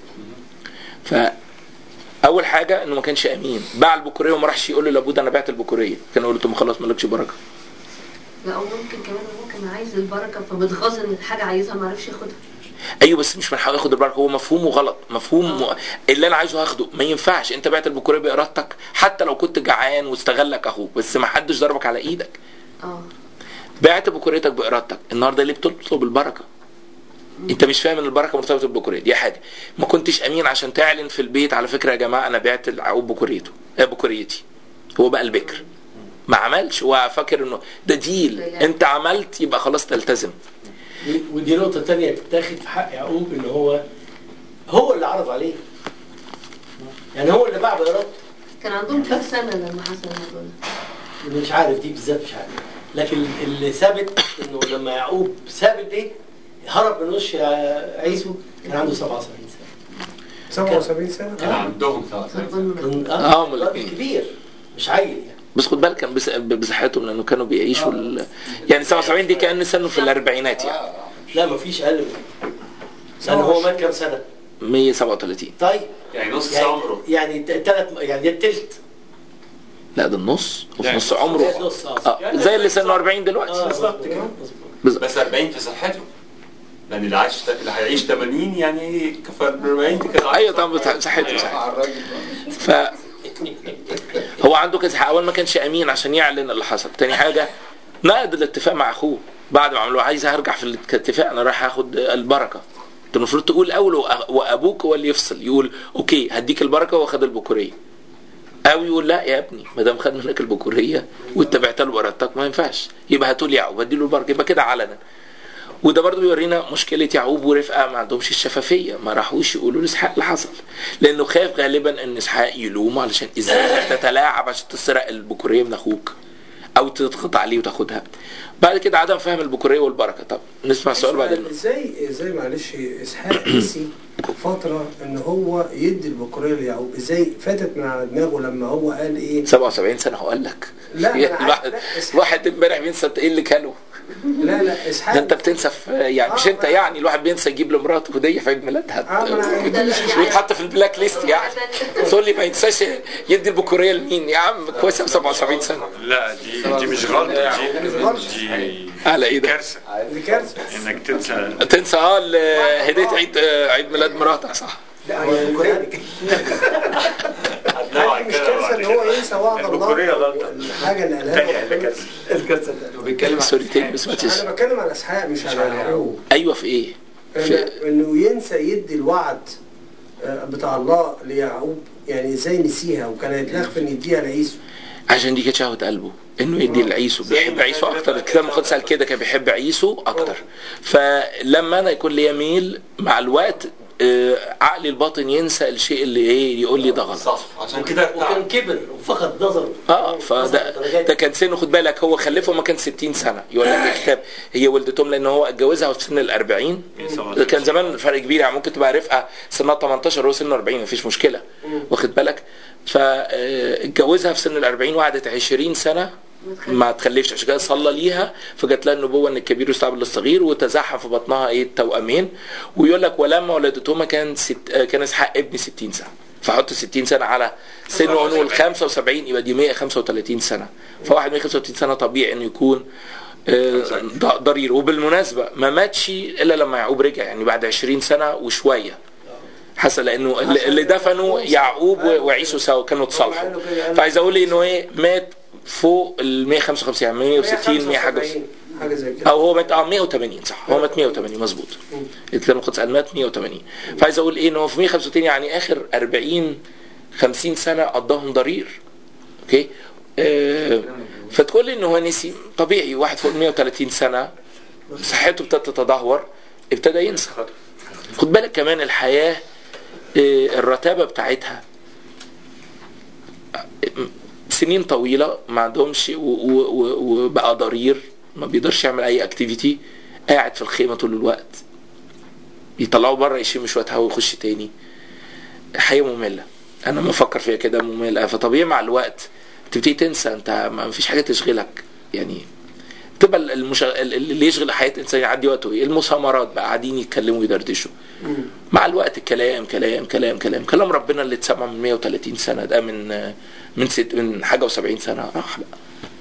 S1: ف اول حاجه انه ما كانش امين باع البكوريه وما راحش يقول له لابد انا بعت البكوريه كان يقول له طب ما خلاص مالكش بركه
S9: لا او ممكن كمان هو كان عايز البركه فمتغاظ ان الحاجه عايزها ما عرفش ياخدها
S1: ايوه بس مش من حقه ياخد البركه هو مفهومه غلط مفهوم م... اللي انا عايزه هاخده ما ينفعش انت بعت البكوريه بارادتك حتى لو كنت جعان واستغلك اخوك بس ما حدش ضربك على ايدك
S9: اه
S1: بعت بكوريتك بارادتك النهارده ليه بتطلب البركه انت مش فاهم ان البركه مرتبطه بالبكوريه دي حاجه ما كنتش امين عشان تعلن في البيت على فكره يا جماعه انا بعت العقوب بكوريته آه بكوريتي هو بقى البكر ما عملش هو فاكر انه ده ديل انت عملت يبقى خلاص تلتزم
S4: ودي نقطة تانية تتاخد في حق يعقوب ان هو هو اللي عرض عليه يعني هو اللي باع بإرادته
S9: كان عندهم كام سنه لما حصل الموضوع ده
S4: مش عارف دي بالذات مش عارف لكن اللي ثابت انه لما يعقوب ساب البيت هرب من وش عيسو كان عنده 77 سنة
S7: 77 سنة
S6: كان عندهم ثلاث
S4: كان
S1: آه،
S4: اه
S1: أمال
S4: راجل
S1: إيه؟
S4: كبير مش عيل يعني
S1: بس خد بالك كان بس- بصحتهم لانه كانوا بيعيشوا ال... يعني 77 دي كان سنه في الاربعينات يعني
S4: لا مفيش اقل من لان هو مات كام سنة
S1: 137
S4: طيب
S6: يعني نص
S4: يعني
S6: عمره
S4: يعني ثلاث يعني ده التلت
S1: لا ده النص وفي
S6: يعني
S1: نص عمره
S4: نص اه
S1: اه زي اللي سنه 40 دلوقتي
S4: اه
S7: بالظبط كده.
S1: بالظبط.
S6: بس 40 في صحته لان اللي عايش اللي هيعيش 80 يعني كفى 40 دي كده
S1: ايوه طبعا بتاع- صحته صحته
S3: مع الراجل
S1: ف هو عنده كذا حاجه اول ما كانش امين عشان يعلن اللي حصل تاني حاجه نقد الاتفاق مع اخوه بعد ما عملوا عايز هرجع في الاتفاق انا رايح اخد البركه انت المفروض تقول اول وأ- وابوك هو اللي يفصل يقول اوكي هديك البركه واخد البكوريه او يقول لا يا ابني ما دام خد منك البكوريه وانت بعت له بارادتك ما ينفعش يبقى هتقول يعقوب هدي له البركه يبقى كده علنا وده برضو بيورينا مشكلة يعقوب ورفقة ما عندهمش الشفافية ما راحوش يقولوا لإسحاق اللي حصل لأنه خاف غالبا إن إسحاق يلومه علشان إزاي تتلاعب عشان تسرق البكورية من أخوك أو تضغط عليه وتاخدها بعد كده عدم فهم البكورية والبركة طب نسمع السؤال بعدين
S7: ازاي ازاي معلش اسحاق نسي فتره ان هو يدي البكوريه ليعقوب ازاي فاتت من على دماغه لما هو قال ايه
S1: 77 سنة هو قال لك
S7: لا، أنا عارف.
S1: الواحد
S7: لا، إسحاق-
S1: الواحد امبارح بينسى ايه اللي كانوا
S7: لا لا اسحاق
S1: ده انت بتنسى في يعني مش
S7: آه،
S1: انت
S7: ما-
S1: يعني الواحد بينسى يجيب لمراته هديه في عيد
S7: آه،
S1: ميلادها
S7: ما أنا-
S9: ده لا، يعني-
S1: ويتحط في البلاك ليست يعني تقول لي ما ينساش يدي البكوريه لمين يا عم كويس 77 سنه
S2: لا دي دي مش غلطه دي دي
S1: على ايه ده؟
S2: كارثه
S7: دي كارثه
S2: انك تنسى
S1: تنسى اه ال- هديه عيد آه، عيد ميلاد مراتك صح
S7: لا هي البكوريه
S6: هتلاقوا
S7: مش
S6: على
S7: كارثه ان
S6: كده
S7: هو ينسى وعد
S2: البكورية
S7: الله
S2: غلطة.
S7: الحاجه اللي قالها
S2: تانية
S7: له.
S2: ده كارثه
S7: الكارثه التانية.
S5: بيتكلم
S1: سوري تاني بس ما تنسى.
S7: انا بتكلم على اسحاق مش على يعقوب
S1: ايوه في ايه؟ في
S7: إن- انه ينسى يدي الوعد آه، بتاع الله ليعقوب يعني ازاي نسيها وكان هيتلغف ان يديها لعيسو
S1: عشان دي كانت شهوه قلبه انه يدي لعيسو بيحب عيسو اكتر الكتاب المقدس قال كده كان بيحب عيسو اكتر فلما انا يكون لي ميل مع الوقت آه، عقلي الباطن ينسى الشيء اللي ايه يقول لي ده غلط
S6: صح عشان كده
S4: وكان كبر وفقد نظره
S1: اه فده ده كان سنه خد بالك هو خلفه ما كان 60 سنه يقول لك الكتاب هي ولدتهم لان هو اتجوزها في سن ال 40 كان زمان فرق كبير يعني ممكن تبقى رفقه سنها 18 وهو سنه 40 مفيش مشكله واخد بالك فاتجوزها في سن ال 40 وقعدت 20 سنه ما تخلفش عشان كده صلى ليها فجات لها النبوه ان الكبير يستقبل الصغير وتزحف في بطنها ايه التوامين ويقول لك ولما ولدتهما كان ست آه، كان اسحاق ابن 60 سنه فحط 60 سنه على سنه ونقول 75 يبقى دي 135 سنه فواحد 135 سنه طبيعي انه يكون آه، ض- ضرير وبالمناسبه ما ماتش الا لما يعقوب رجع يعني بعد 20 سنه وشويه حسن لانه اللي اللي دفنوا يعقوب و- وعيسو سوا كانوا اتصالحوا فعايز اقول انه ايه مات فوق ال 155 يعني 160 100 حاجه
S7: حاجه زي كده
S1: او هو مات اه 180 صح هو مات 180 مظبوط الكتاب المقدس قال مات 180 فعايز اقول ايه ان هو في 135 يعني اخر 40 50 سنه قضاهم ضرير اوكي آه فتقول لي ان هو نسي طبيعي واحد فوق 130 سنه صحته ابتدت تتدهور ابتدى ينسى خد بالك كمان الحياه آه، الرتابه بتاعتها سنين طويله ما عندهمش و- و- و- وبقى ضرير ما بيقدرش يعمل اي اكتيفيتي قاعد في الخيمه طول الوقت يطلعوا بره يشم شويه هوا ويخش تاني حياه ممله انا ما افكر فيها كده ممله فطبيعي مع الوقت تبتدي تنسى انت ما فيش حاجه تشغلك يعني تبقى المشغ... اللي يشغل حياه الانسان يعدي وقته ايه المسامرات بقى قاعدين يتكلموا ويدردشوا مع الوقت كلام كلام كلام كلام كلام ربنا اللي اتسمع من 130 سنه ده من من ست من حاجه و70 سنه راح بقى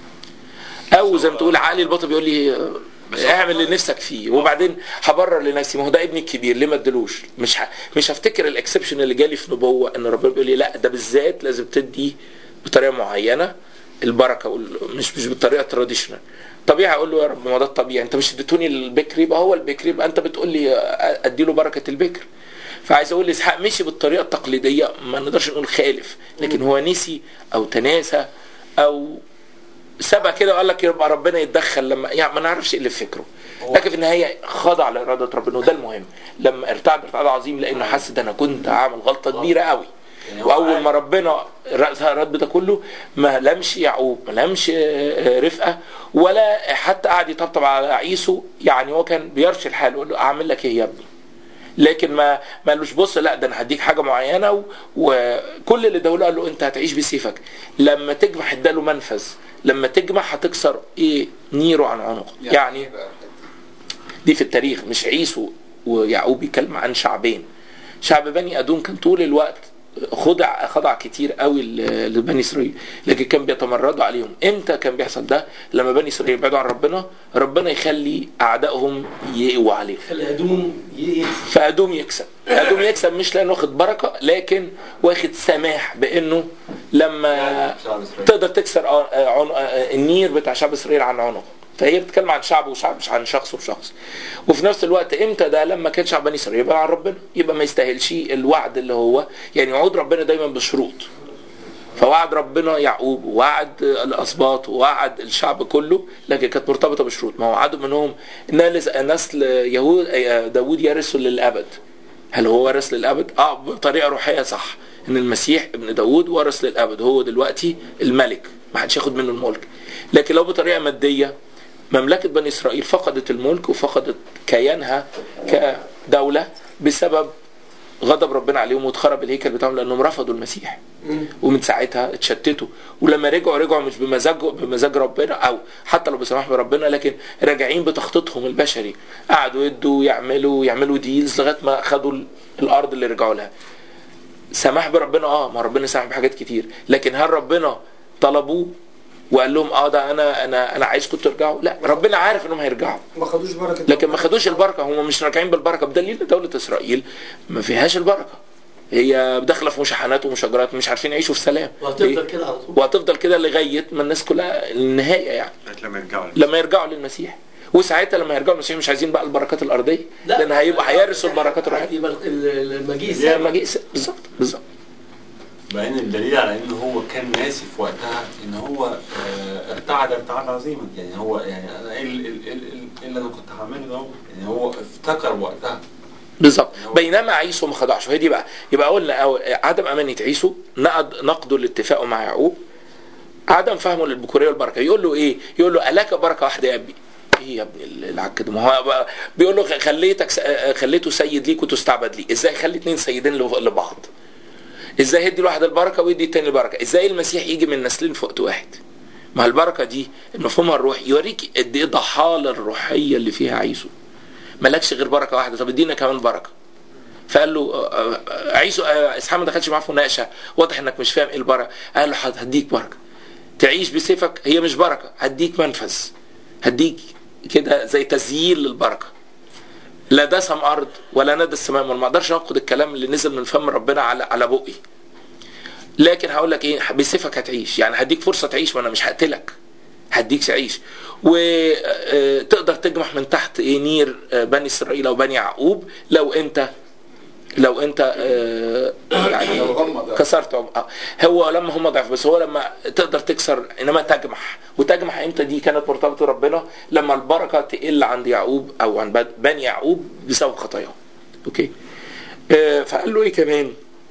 S1: او زي ما تقول عقلي الباطن بيقول لي آه، اعمل اللي نفسك فيه وبعدين هبرر لنفسي ما هو ده ابني الكبير ليه ما ادلوش مش ه... مش هفتكر الاكسبشن اللي جالي في نبوه ان ربنا بيقول لي لا ده بالذات لازم تدي بطريقه معينه البركه وال... مش مش بالطريقه التراديشنال طبيعي اقول له يا رب ما هو ده الطبيعي انت مش اديتوني البكر يبقى هو البكر يبقى انت بتقول لي ادي له بركه البكر فعايز اقول اسحاق مشي بالطريقه التقليديه ما نقدرش نقول خالف لكن هو نسي او تناسى او سبق كده وقال لك يبقى ربنا يتدخل لما يعني ما نعرفش ايه اللي في فكره لكن في النهايه خضع لاراده ربنا وده المهم لما ارتعد ارتعاد عظيم لانه حس ده انا كنت عامل غلطه كبيره قوي
S6: يعني هو
S1: واول
S6: عارف.
S1: ما ربنا رأسها الرد ده كله ما لمش يعقوب ما لمش آه، رفقه ولا حتى قعد يطبطب على عيسو يعني هو كان بيرشي الحال يقول له اعمل لك ايه يا ابني لكن ما ما قالوش بص لا ده انا هديك حاجه معينه و... وكل اللي اداله قال له انت هتعيش بسيفك لما تجمع اداله منفذ لما تجمع هتكسر ايه نيره عن عنقه يعني دي في التاريخ مش عيسو ويعقوب بيتكلم عن شعبين شعب بني ادوم كان طول الوقت خضع خضع كتير قوي ل- لبني اسرائيل لكن كان بيتمردوا عليهم امتى كان بيحصل ده لما بني اسرائيل يبعدوا عن ربنا ربنا يخلي اعدائهم يقووا عليهم
S4: خلي ادوم ي-
S1: فادوم يكسب ادوم يكسب مش لانه واخد بركه لكن واخد سماح بانه لما
S6: شعب إسرائيل.
S1: تقدر تكسر ع- عن- النير بتاع شعب اسرائيل عن عنقه فهي بتتكلم عن شعب وشعب مش عن شخص وشخص وفي نفس الوقت امتى ده لما كان شعب بني اسرائيل يبقى عن ربنا يبقى ما يستاهلش الوعد اللي هو يعني وعود ربنا دايما بشروط فوعد ربنا يعقوب ووعد الاسباط ووعد الشعب كله لكن كانت مرتبطه بشروط ما وعدوا منهم ان نسل يهود داوود يرث للابد هل هو ورث للابد؟ اه بطريقه روحيه صح ان المسيح ابن داوود ورث للابد هو دلوقتي الملك ما حدش ياخد منه الملك لكن لو بطريقه ماديه مملكه بني اسرائيل فقدت الملك وفقدت كيانها كدوله بسبب غضب ربنا عليهم واتخرب الهيكل بتاعهم لانهم رفضوا المسيح ومن ساعتها اتشتتوا ولما رجعوا رجعوا مش بمزاج بمزاج ربنا او حتى لو بسماح ربنا لكن راجعين بتخطيطهم البشري قعدوا يدوا يعملوا يعملوا ديلز لغايه ما خدوا ال- الارض اللي رجعوا لها سماح بربنا اه ما ربنا سمح بحاجات كتير لكن هل ربنا طلبوه وقال لهم اه ده انا انا انا عايزكم ترجعوا لا ربنا عارف انهم هيرجعوا
S7: ما خدوش بركه
S1: لكن ما خدوش البركه هم مش راجعين بالبركه بدليل ان دوله اسرائيل ما فيهاش البركه هي داخله في مشاحنات ومشاجرات مش عارفين يعيشوا في سلام
S4: وهتفضل كده على طول
S1: وهتفضل كده لغايه ما الناس كلها النهايه يعني
S2: لغاية لما يرجعوا
S1: لما يرجعوا للمسيح وساعتها لما يرجعوا للمسيح مش عايزين بقى البركات الارضيه لان هيبقى هيرثوا البركات الروحيه
S4: يبقى ال- ال- المجيء
S1: زي ما
S4: السابع
S1: جه بالظبط بالظبط
S6: بعدين الدليل على ان هو كان ناسي في وقتها ان هو آه، ارتعد ارتعاد عظيما يعني هو يعني انا ايه ال- ال- ال- إيه اللي انا كنت هعمله ده يعني هو افتكر وقتها
S1: بالظبط بينما عيسو ما خضعش وهي دي بقى يبقى قلنا أو عدم امانه عيسو نقد نقده لاتفاقه مع يعقوب عدم فهمه للبكوريه والبركه يقول له ايه؟ يقول له الك بركه واحده يا ابني ايه يا ابني العك ده ما هو بقى- بيقول له خليتك س- خليته سيد ليك وتستعبد لي ازاي خلي اتنين سيدين لب- لبعض ازاي يدي الواحد البركه ويدي التاني البركه ازاي المسيح يجي من نسلين في وقت واحد ما البركه دي مفهومها الروحي يوريك قد ايه ضحاله الروحيه اللي فيها عيسو مالكش غير بركه واحده طب ادينا كمان بركه فقال له آه، آه، عيسو آه، اسحاق ما دخلش معاه في مناقشه واضح انك مش فاهم ايه البركه قال له حاضر، هديك بركه تعيش بسيفك هي مش بركه هديك منفذ هديك كده زي تزيين للبركه لا دسم ارض ولا ندى السماء ما اقدرش انقد الكلام اللي نزل من فم ربنا على على بقي لكن هقول لك ايه بسيفك هتعيش يعني هديك فرصه تعيش وانا مش هقتلك هديك عيش وتقدر تجمح من تحت ايه نير آه، بني اسرائيل او بني يعقوب لو انت لو انت آه، يعني
S3: لو هم ضعف.
S1: كسرت عم- آه. هو لما هم ضعف بس هو لما تقدر تكسر انما تجمح وتجمح امتى دي كانت مرتبطه بربنا لما البركه تقل عند يعقوب او عن بن- بني يعقوب بسبب خطاياهم اوكي آه، فقال له ايه كمان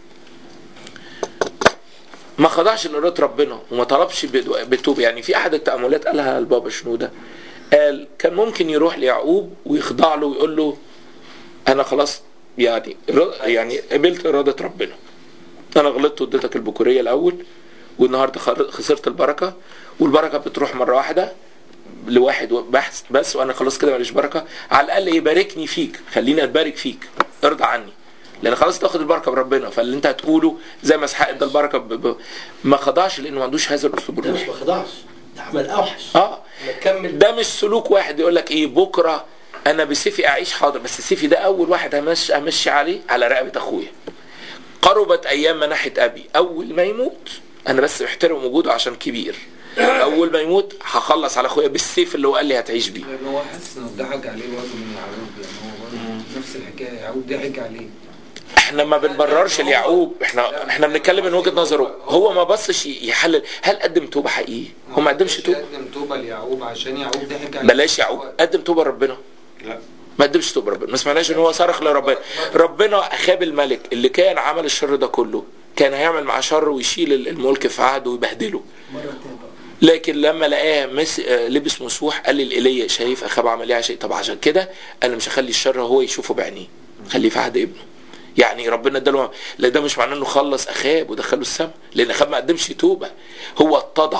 S1: ما خضعش لإرادة ربنا وما طلبش بدو- بالتوبة يعني في أحد التأملات قالها البابا شنودة قال كان ممكن يروح ليعقوب ويخضع له ويقول له أنا خلاص يعني ر- يعني قبلت إرادة ربنا أنا غلطت واديتك البكورية الأول والنهارده خر- خسرت البركة والبركة بتروح مرة واحدة لواحد بحث بس وانا خلاص كده ماليش بركه على الاقل يباركني فيك خليني اتبارك فيك ارضى عني لان خلاص تاخد البركه بربنا فاللي انت هتقوله زي ما اسحاق ادى البركه ب... ب... ما خضعش لانه ما عندوش هذا الاسلوب
S4: ده مش
S1: الروحي
S4: ما خضعش ده عمل اوحش
S1: اه
S4: نكمل
S1: ده مش سلوك واحد يقول لك ايه بكره انا بسيفي اعيش حاضر بس سيفي ده اول واحد همشي امشي عليه على رقبه اخويا قربت ايام مناحه ابي اول ما يموت انا بس محترم وجوده عشان كبير اول ما يموت هخلص على اخويا بالسيف اللي هو قال لي هتعيش بيه
S10: لان هو حاسس انه ضحك عليه برضه من يعقوب يعني هو برضه نفس الحكايه يعقوب ضحك عليه
S1: احنا ما بنبررش ليعقوب احنا احنا بنتكلم من وجهه نظره هو ما بصش يحلل هل قدم توبه حقيقي هو ما قدمش توبه
S10: قدم توبه ليعقوب عشان يعقوب ضحك عليه
S1: بلاش يعقوب قدم توبه لربنا
S2: لا
S1: ما قدمش توبه ربنا ما سمعناش ان هو صرخ لربنا ربنا اخاب الملك اللي كان عمل الشر ده كله كان هيعمل معاه شر ويشيل الملك في عهده ويبهدله
S7: مرة تانية
S1: لكن لما لقاه مس... آه، لبس مسوح قال لإيليا شايف اخاب عمل ايه عشان طب عشان كده انا مش هخلي الشر هو يشوفه بعينيه خليه في عهد ابنه يعني ربنا اداله لا ده مش معناه انه خلص اخاب ودخله السماء لان اخاب ما قدمش توبه هو اتضع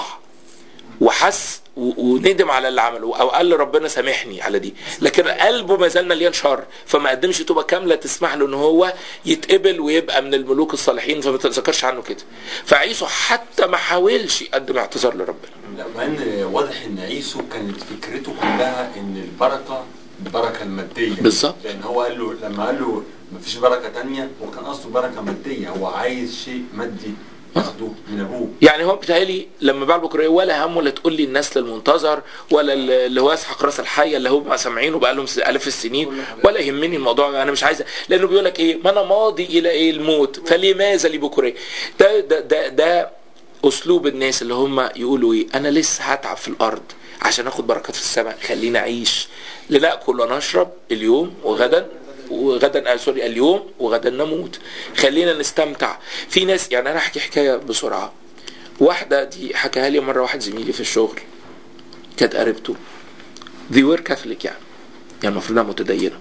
S1: وحس و- وندم على اللي عمله او قال لربنا سامحني على دي لكن قلبه ما زال مليان شر فما قدمش توبه كامله تسمح له ان هو يتقبل ويبقى من الملوك الصالحين فما تتذكرش عنه كده فعيسو حتى ما حاولش يقدم اعتذار لربنا
S6: لا مع ان واضح ان عيسو كانت فكرته كلها ان البركه البركه الماديه
S1: بالظبط.
S6: لان هو قال له لما قال له مفيش بركه تانية هو كان قصده بركه ماديه هو عايز شيء مادي ياخده من ابوه
S1: يعني هو بيتهيألي لما باع البكورية ولا همه لا تقول لي النسل المنتظر ولا اللي هو يسحق راس الحية اللي هو بقى سامعينه بقى لهم آلاف السنين ولا يهمني الموضوع انا مش عايز لانه بيقول لك ايه ما انا ماضي الى ايه الموت فلماذا لي بكورية ده ده ده, ده اسلوب الناس اللي هم يقولوا ايه انا لسه هتعب في الارض عشان اخد بركات في السماء خلينا اعيش لناكل ونشرب اليوم وغدا وغدا آه سوري اليوم وغدا نموت خلينا نستمتع في ناس يعني انا احكي حكايه بسرعه واحده دي حكاها لي مره واحد زميلي في الشغل كانت قريبته they were Catholic يعني يعني المفروض انها متدينه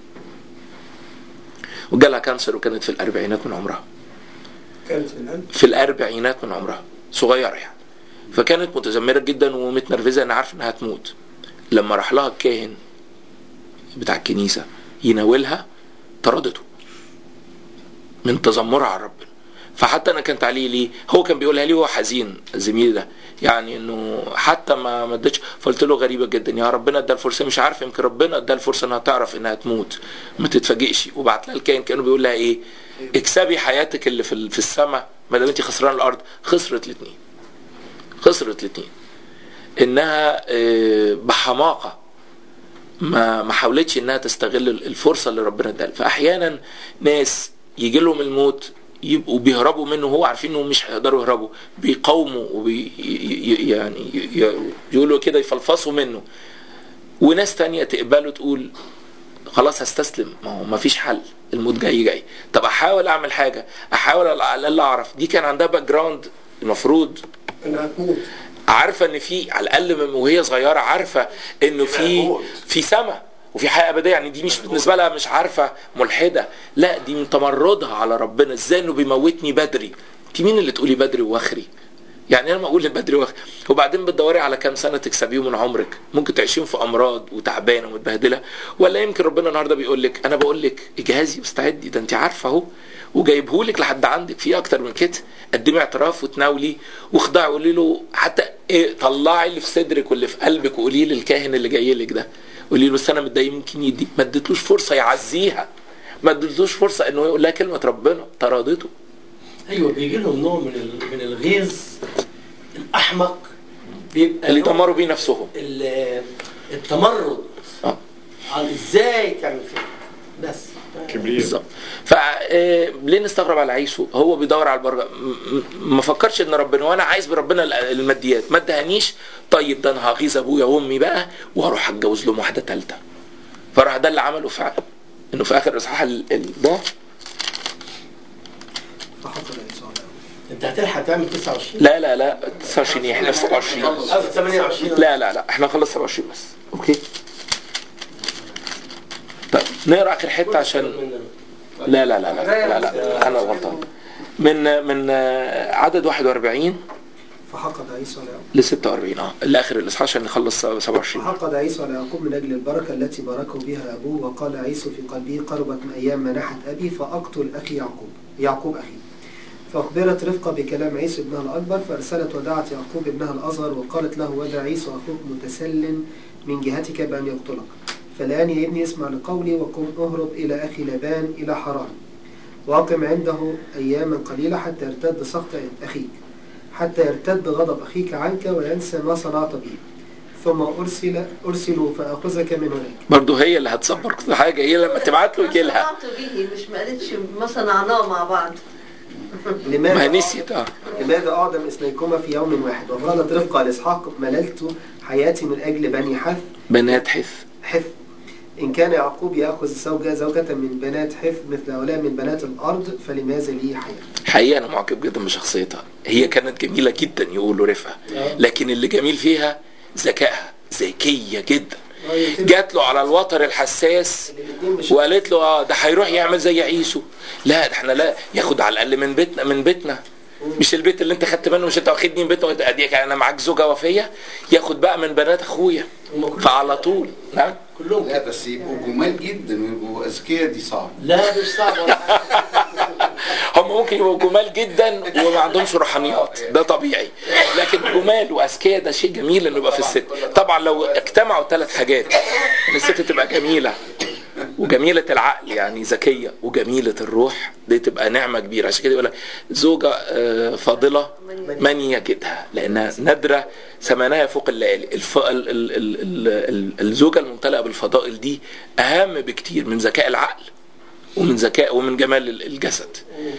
S1: وجالها كانسر وكانت في الاربعينات من عمرها
S4: كانت في القلب
S1: في الاربعينات من عمرها صغيره يعني فكانت متذمره جدا ومتنرفزه انا عارف انها هتموت لما راح لها الكاهن بتاع الكنيسه يناولها طردته من تذمرها على ربنا فحتى انا كان تعليقي ليه هو كان بيقولها لي وهو حزين زميلي ده يعني انه حتى ما ما ادتش فقلت له غريبه جدا يا ربنا ادى الفرصه مش عارف يمكن ربنا ادى الفرصه انها تعرف انها تموت ما تتفاجئش وبعت لها الكائن كانوا بيقول لها ايه اكسبي حياتك اللي في ال- في السماء ما دام انت خسران الارض خسرت الاثنين خسرت الاثنين انها آه، بحماقه ما ما حاولتش انها تستغل الفرصه اللي ربنا اداها لها. فاحيانا ناس يجي لهم الموت يبقوا بيهربوا منه هو عارفين انهم مش هيقدروا يهربوا بيقاوموا وبي ي- ي- يعني ي- ي- يقولوا كده يفلفصوا منه وناس تانية تقبله تقول خلاص هستسلم ما هو ما فيش حل الموت جاي جاي طب احاول اعمل حاجه احاول على الاقل اعرف دي كان عندها باك جراوند المفروض
S7: انها تموت
S1: عارفه ان في على الاقل من وهي صغيره عارفه انه في في سماء وفي حياه ابديه يعني دي مش بالنسبه لها مش عارفه ملحده لا دي من تمردها على ربنا ازاي انه بيموتني بدري انت مين اللي تقولي بدري واخري يعني انا ما اقول بدري واخري وبعدين بتدوري على كام سنه تكسبيه من عمرك ممكن تعيشين في امراض وتعبانه ومتبهدله ولا يمكن ربنا النهارده بيقول لك انا بقول لك اجهزي واستعدي ده انت عارفه اهو وجايبهولك لحد عندك في اكتر من كده قدمي اعتراف وتناولي واخضعي قولي له حتى ايه طلعي اللي في صدرك واللي في قلبك وقولي للكاهن اللي جاي لك ده قولي له بس انا متضايق يمكن يدي ما اديتلوش فرصه يعزيها ما اديتلوش فرصه انه يقول لها كلمه ربنا طردته
S4: ايوه بيجي لهم نوع من ال- من الغيظ الاحمق بيبقى
S1: اللي
S4: نوع
S1: يدمروا بيه نفسهم
S4: ال- التمرد
S1: اه
S4: على ازاي تعمل كده بس
S2: كبرياء
S1: بالظبط فليه نستغرب على عيسو هو بيدور على البركه م- م- ما فكرش ان ربنا وانا عايز بربنا ال- الماديات ما ادهنيش طيب ده انا هغيظ ابويا وامي بقى واروح اتجوز لهم واحده ثالثه فراح ده اللي عمله فعلا انه في اخر اصحاح ال- ال- ده
S7: فحصل عيسى على
S4: انت هتلحق تعمل 29
S1: لا لا لا 29 احنا في 27
S4: أو 28
S1: لا لا لا احنا خلص 27 بس اوكي طيب نقرا اخر حته عشان لا لا لا لا لا, لا. انا غلطان من من آه، عدد 41
S7: فحقد عيسى على يعقوب
S1: ل 46 اه لاخر الاصحاح عشان نخلص 27
S7: فحقد عيسى على يعقوب من أجل البركة التي باركه بها أبوه وقال عيسو في قلبه قربت من أيام منحة أبي فأقتل أخي يعقوب يعقوب أخي فأخبرت رفقة بكلام عيسو ابنها الأكبر فأرسلت ودعت يعقوب ابنها الأصغر وقالت له ودع عيسو أخوك متسل من جهتك بأن يقتلك فالآن يا ابني اسمع لقولي وقم أهرب إلى أخي لابان إلى حران وأقم عنده أياما قليلة حتى يرتد سخط أخيك حتى يرتد غضب أخيك عنك وينسى ما صنعت به ثم أرسل أرسل فأخذك من هناك
S1: برضه هي اللي هتصبر كل حاجه هي لما تبعت له يجي لها
S9: صنعت به مش ما قالتش ما صنعناه مع بعض
S1: ما هي
S7: لماذا
S1: نسيت اه
S7: لماذا أعدم اثنيكما في يوم واحد وقالت رفقة لإسحاق مللت حياتي من أجل بني حث
S1: بنات حث
S7: حث إن كان يعقوب يأخذ زوجة زوجة من بنات حث مثل هؤلاء من بنات الأرض فلماذا لي حياة
S1: حقيقه انا معجب جدا بشخصيتها هي كانت جميله جدا يقولوا رفقه لكن اللي جميل فيها ذكائها ذكيه جدا جات له على الوتر الحساس
S7: الاتنين مش
S1: وقالت له اه ده هيروح يعمل زي عيسو لا ده احنا لا ياخد على الاقل من بيتنا من بيتنا مش البيت اللي انت خدت منه مش انت واخدني من بيتنا اديك انا معاك زوجه وفيه ياخد بقى من بنات اخويا
S4: هم كلهم
S1: فعلى طول نعم
S4: كلهم
S3: لا بس يبقوا جمال جدا ويبقوا اذكياء دي صعب
S4: لا مش صعب ولا حاجة.
S1: هم ممكن يبقوا جمال جدا وما عندهمش روحانيات ده طبيعي لكن جمال واذكياء ده شيء جميل انه يبقى في الست طبعا لو اجتمعوا ثلاث حاجات ان الست تبقى جميله وجميلة العقل يعني ذكية وجميلة الروح دي تبقى نعمة كبيرة عشان كده يقول لك زوجة آه، فاضلة من يجدها لأنها نادرة ثمنها فوق الليالي الف... ال... ال... ال... ال... ال... الزوجة الممتلئة بالفضائل دي أهم بكتير من ذكاء العقل ومن ذكاء ومن جمال ال- الجسد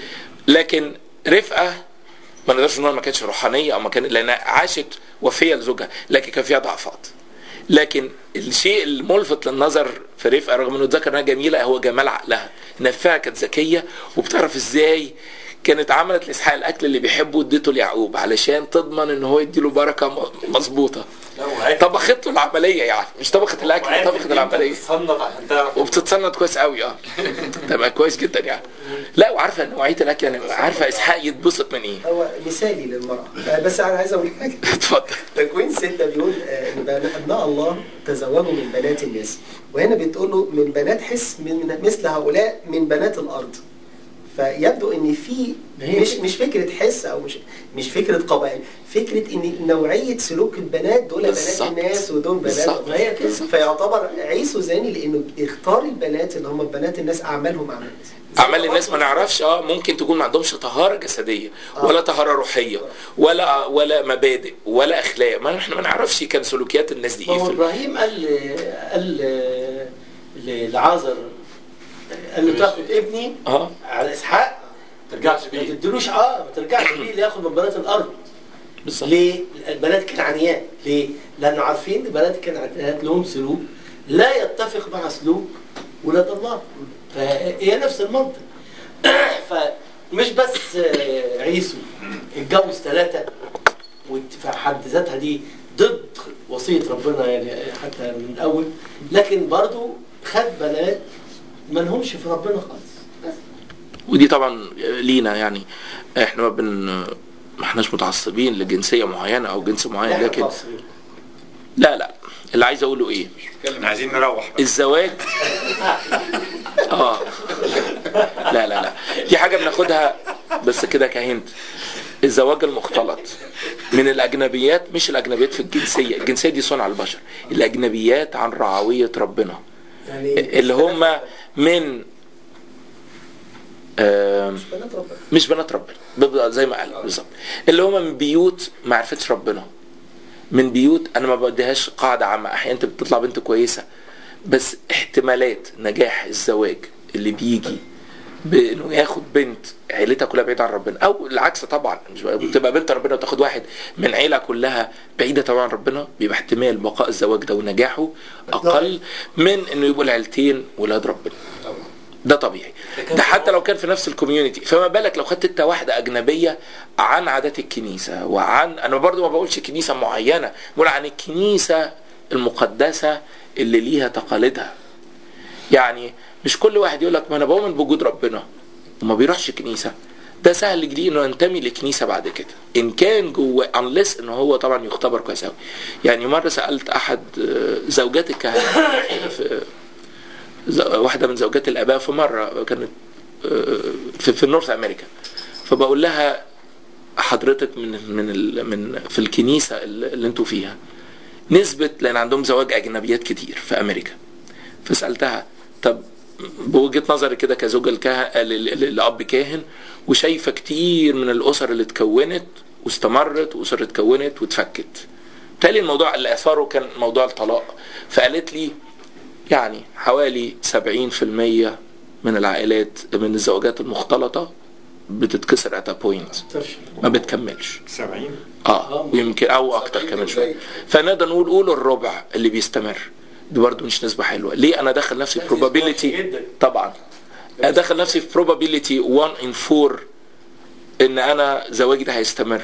S1: لكن رفقة ما نقدرش نقول ما كانتش روحانية أو ما كان لأنها عاشت وفية لزوجها لكن كان فيها ضعفات لكن الشيء الملفت للنظر في رفقه رغم انه اتذكر انها جميله هو جمال عقلها انها فعلا كانت ذكيه وبتعرف ازاي كانت عملت لاسحاق الاكل اللي بيحبه اديته ليعقوب علشان تضمن ان هو يديله بركه م- مظبوطه
S6: لا وهي
S1: طبخت له العمليه يعني مش طبخت الاكل طبخت العمليه
S6: تصنف عشان تعرف
S1: وبتتصنت كويس قوي اه تبقى كويس جدا يعني لا وعارفه نوعيه الاكل يعني عارفه اسحاق يتبسط من ايه
S7: هو مثالي للمرأة آه، بس أنا عايز أقول حاجة
S1: اتفضل
S7: تكوين ستة بيقول آه، إن بنات أبناء الله تزوجوا من بنات الناس وهنا بتقول له من بنات حس من مثل هؤلاء من بنات الأرض فيبدو ان في مش مش فكره حس او مش مش فكره قبائل فكره ان نوعيه سلوك البنات دول بنات
S1: بالظبط.
S7: الناس ودول بنات
S1: بالظبط.
S7: ما هي كده فيعتبر عيسو زاني لانه اختار البنات اللي هم بنات الناس اعمالهم اعمال الناس
S1: اعمال الناس ما نعرفش اه ممكن تكون ما عندهمش طهاره جسديه ولا طهاره روحيه ولا ولا مبادئ ولا اخلاق ما احنا ما نعرفش كان سلوكيات الناس دي
S4: ما
S1: ايه
S4: هو
S1: في ال-
S4: ابراهيم قال قال لعازر قال له تاخد ابني
S1: اه
S4: على اسحاق
S6: ترجعش
S4: ما
S6: بيه
S4: تديلوش اه ما ترجعش بيه اللي ياخد من بنات الارض
S1: بالظبط
S4: ليه؟ البنات كنعانيات ليه؟ لانه عارفين البنات كنعانيات لهم سلوك لا يتفق مع سلوك ولاد الله فهي نفس المنطق فمش بس آه، عيسو اتجوز ثلاثة في حد ذاتها دي ضد وصية ربنا يعني حتى من الأول لكن برضو خد بنات ما لهمش في ربنا خالص بس.
S1: ودي طبعا لينا يعني احنا ما بن ما احناش متعصبين لجنسيه معينه او جنس معين
S4: احنا
S1: لكن
S4: مصريين.
S1: لا لا اللي عايز اقوله ايه
S2: احنا عايزين نروح بقى.
S1: الزواج اه لا لا لا دي حاجه بناخدها بس كده كهنت الزواج المختلط من الاجنبيات مش الاجنبيات في الجنسيه الجنسيه دي صنع البشر الاجنبيات عن رعويه ربنا
S7: يعني
S1: اللي هم من آم،
S7: بنات ربنا
S1: مش بنات ربنا بيبقى زي ما قال بالظبط اللي هم من بيوت ما عرفتش ربنا من بيوت انا ما بديهاش قاعده عامه احيانا انت بتطلع بنت كويسه بس احتمالات نجاح الزواج اللي بيجي بانه ياخد بنت عيلتها كلها بعيده عن ربنا او العكس طبعا مش بتبقى بنت ربنا وتاخد واحد من عيله كلها بعيده طبعا عن ربنا بيبقى احتمال بقاء الزواج ده ونجاحه اقل من انه يبقوا العيلتين ولاد ربنا ده طبيعي ده حتى لو كان في نفس الكوميونتي فما بالك لو خدت انت واحده اجنبيه عن عادات الكنيسه وعن انا برضو ما بقولش كنيسه معينه بقول عن الكنيسه المقدسه اللي ليها تقاليدها يعني مش كل واحد يقول لك ما انا بؤمن بوجود ربنا وما بيروحش كنيسه ده سهل جدا انه ينتمي لكنيسه بعد كده ان كان جوه انلس ان هو طبعا يختبر كويس قوي يعني مره سالت احد آه، زوجات الكهنه في ز- واحده من زوجات الاباء في مره كانت آه، في في نورث امريكا فبقول لها حضرتك من من ال- من في الكنيسه اللي اللي انتوا فيها نسبه لان عندهم زواج اجنبيات كتير في امريكا فسالتها طب بوجهه نظري كده كزوجه الكه... ل- ل- لاب كاهن وشايفه كتير من الاسر اللي اتكونت واستمرت واسر اتكونت واتفكت بالتالي الموضوع اللي اثاره كان موضوع الطلاق فقالت لي يعني حوالي 70% من العائلات من الزواجات المختلطه بتتكسر ات بوينت ما بتكملش
S2: 70
S1: اه ويمكن او اكتر كمان شويه فنقدر نقول قول الربع اللي بيستمر دي برضه مش نسبه حلوه ليه انا داخل نفسي في probability طبعا انا داخل نفسي في probability 1 in 4 ان انا زواجي ده هيستمر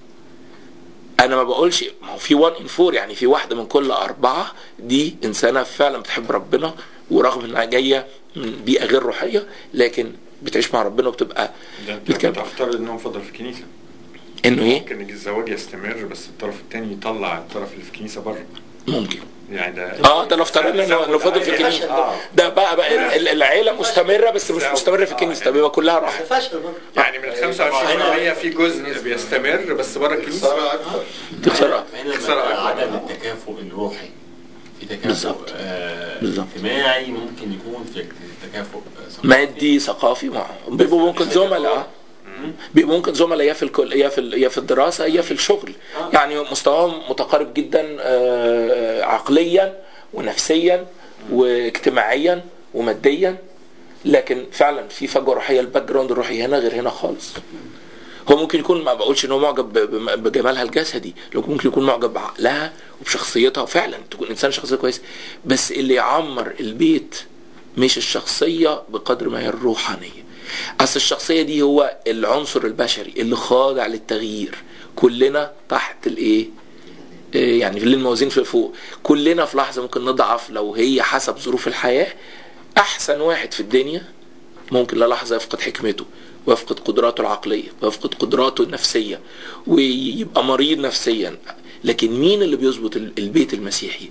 S1: انا ما بقولش ما هو في 1 in 4 يعني في واحده من كل اربعه دي انسانه فعلا بتحب ربنا ورغم انها جايه من بيئه غير روحيه لكن بتعيش مع ربنا وبتبقى
S2: ده انت
S1: بالكامل.
S2: بتفترض انهم فضل في الكنيسه
S1: انه ايه
S2: ممكن الزواج يستمر بس الطرف الثاني يطلع الطرف اللي في الكنيسه بره
S1: ممكن
S2: يعني ده
S1: اه ده لو افترضنا انه انه فضل في الكنيسه ده بقى, بقى ال- العيله مستمره بس مش مستمره في الكنيسه ده بيبقى كلها راحت
S4: فشل برضه
S2: يعني من 25% في جزء بيستمر بس بره الكنيسه
S3: خسارة أكتر
S1: تخسر
S6: هنا
S2: خسارة
S6: بقى
S2: أكبر.
S6: عدم التكافؤ الروحي في تكافؤ
S1: بالظبط.
S6: آه
S1: بالظبط.
S6: اجتماعي ممكن يكون في تكافؤ آه، ثقافي.
S1: مادي ثقافي معه بيبقوا ممكن زملاء اه بيبقوا ممكن زملاء يا في الكل يا في ال- يا في الدراسه يا في الشغل يعني مستواهم متقارب جدا آه، عقليا ونفسيا واجتماعيا وماديا لكن فعلا في فجوه روحيه الباك جراوند الروحي هنا غير هنا خالص هو ممكن يكون ما بقولش ان هو معجب ب- ب- بجمالها الجسدي لكن ممكن يكون معجب بعقلها وبشخصيتها فعلا تكون انسان شخصيه كويس بس اللي يعمر البيت مش الشخصيه بقدر ما هي الروحانيه اصل الشخصيه دي هو العنصر البشري اللي خاضع للتغيير كلنا تحت الايه إيه يعني في الموازين في فوق كلنا في لحظه ممكن نضعف لو هي حسب ظروف الحياه احسن واحد في الدنيا ممكن للحظه يفقد حكمته ويفقد قدراته العقليه ويفقد قدراته النفسيه ويبقى مريض نفسيا لكن مين اللي بيظبط ال- البيت المسيحي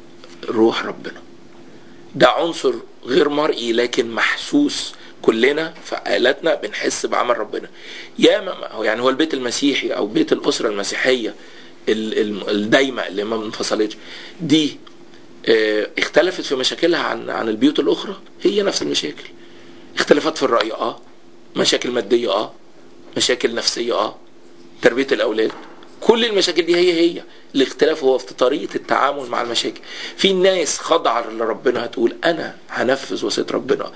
S1: روح ربنا ده عنصر غير مرئي لكن محسوس كلنا في عائلاتنا بنحس بعمل ربنا يا ما هو يعني هو البيت المسيحي او بيت الاسره المسيحيه ال- ال- الدايمه اللي ما انفصلتش دي آه، اختلفت في مشاكلها عن عن البيوت الاخرى هي نفس المشاكل اختلافات في الراي اه مشاكل ماديه اه مشاكل نفسيه اه تربيه الاولاد كل المشاكل دي هي هي الاختلاف هو في طريقه التعامل مع المشاكل في ناس خاضعه لربنا هتقول انا هنفذ وصيه ربنا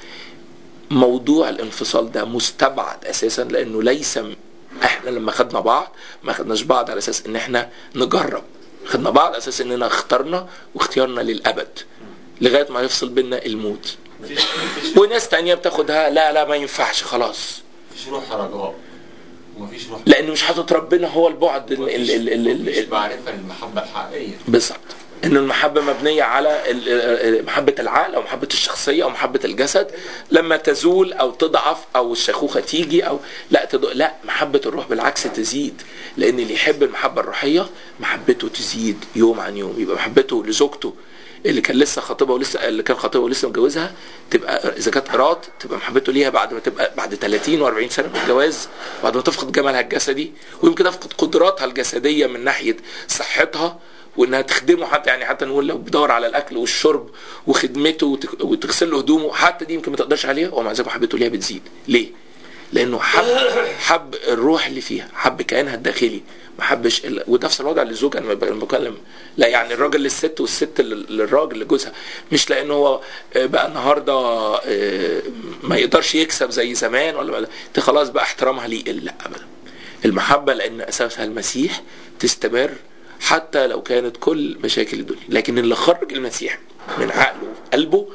S1: موضوع الانفصال ده مستبعد اساسا لانه ليس م- احنا لما خدنا بعض ما خدناش بعض على اساس ان احنا نجرب خدنا بعض على اساس اننا اخترنا واختيارنا للابد لغايه ما يفصل بينا الموت
S6: مفيش مفيش
S1: وناس تانية بتاخدها لا لا ما ينفعش خلاص
S6: مفيش روح رجاء ومفيش روح
S1: لان مش حاطط ربنا هو البعد ال ال ال ال ال
S6: مفيش
S1: ال
S6: معرفه للمحبه الحقيقيه
S1: بالظبط ان المحبه مبنيه على ال- ال- محبه العقل او محبه الشخصيه او محبه الجسد لما تزول او تضعف او الشيخوخه تيجي او لا تض... لا محبه الروح بالعكس تزيد لان اللي يحب المحبه الروحيه محبته تزيد يوم عن يوم يبقى محبته لزوجته اللي كان لسه خاطبها ولسه اللي كان خاطبها ولسه متجوزها تبقى اذا كانت قرات تبقى محبته ليها بعد ما تبقى بعد 30 و40 سنه من الجواز بعد ما تفقد جمالها الجسدي ويمكن تفقد قدراتها الجسديه من ناحيه صحتها وانها تخدمه حتى يعني حتى نقول لو بيدور على الاكل والشرب وخدمته وتك- وتغسل له هدومه حتى دي يمكن ما تقدرش عليها ومع ذلك محبته ليها بتزيد ليه؟ لانه حب حب الروح اللي فيها حب كيانها الداخلي ما حبش ال... ونفس الوضع للزوج انا ببقى- لما بكلم لا يعني الراجل للست والست لل- للراجل لجوزها مش لانه هو آه، بقى النهارده آه، ما يقدرش يكسب زي زمان ولا بقى انت خلاص بقى احترامها ليه يقل لا ابدا المحبه لان اساسها المسيح تستمر حتى لو كانت كل مشاكل الدنيا لكن اللي خرج المسيح من عقله وقلبه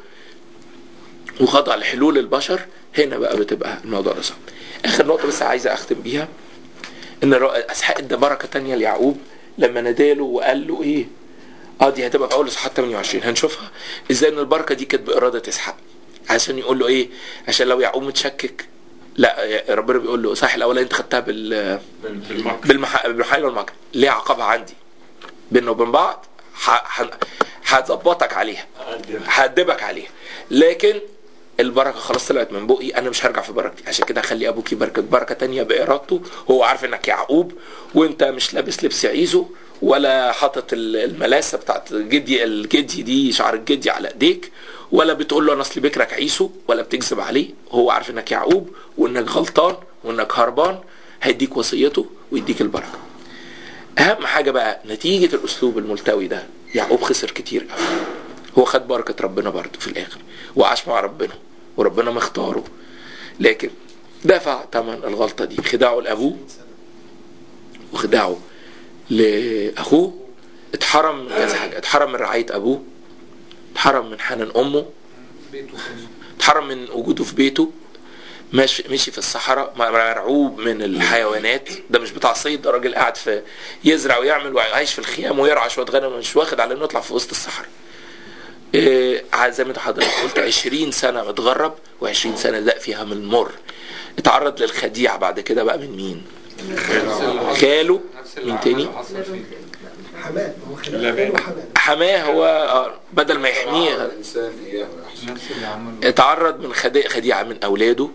S1: وخضع لحلول البشر هنا بقى بتبقى الموضوع ده صعب اخر نقطه بس عايزه اختم بيها ان الر- اسحاق ادى بركه تانية ليعقوب لما ناداله وقال له ايه اه دي هتبقى في اول اصحاح 28 هنشوفها ازاي ان البركه دي كانت باراده اسحاق عشان يقول له ايه عشان لو يعقوب متشكك لا يا- ربنا بيقول له صح الاولاني انت خدتها بال بالمح... بالمحايل والمكر ليه عقبها عندي بيننا وبين بعض ح- ح- هظبطك عليها هأدبك عليها لكن البركه خلاص طلعت من بقي انا مش هرجع في بركتي عشان كده هخلي ابوك يباركك بركه تانية بارادته هو عارف انك يعقوب وانت مش لابس لبس عيسو ولا حاطط ال- الملاسه بتاعت جدي الجدي دي شعر الجدي على ايديك ولا بتقول له انا اصل بكرك عيسو ولا بتكذب عليه هو عارف انك يعقوب وانك غلطان وانك هربان هيديك وصيته ويديك البركه اهم حاجه بقى نتيجه الاسلوب الملتوي ده يعقوب خسر كتير قوي هو خد بركه ربنا برضه في الاخر وعاش مع ربنا وربنا مختاره لكن دفع ثمن الغلطه دي خداعه لابوه وخداعه لاخوه اتحرم من كذا حاجه اتحرم من رعايه ابوه اتحرم من حنان امه اتحرم من وجوده في بيته ماشي مشي في الصحراء مرعوب من الحيوانات ده مش بتاع صيد ده راجل قاعد في يزرع ويعمل وعايش في الخيام ويرعى شويه غنم مش واخد على انه يطلع في وسط الصحراء إيه زي ما انت حضرتك قلت 20 سنه متغرب و20 سنه داق فيها من المر اتعرض للخديعه بعد كده بقى من مين؟ خاله مين تاني؟
S7: حماه هو خلال
S2: لبان.
S7: وحماه
S1: حماه هو آه، بدل ما يحميه
S3: الانسان اياه احسن
S10: نفس اللي عمله
S1: اتعرض من خديعة, خديعة من أولاده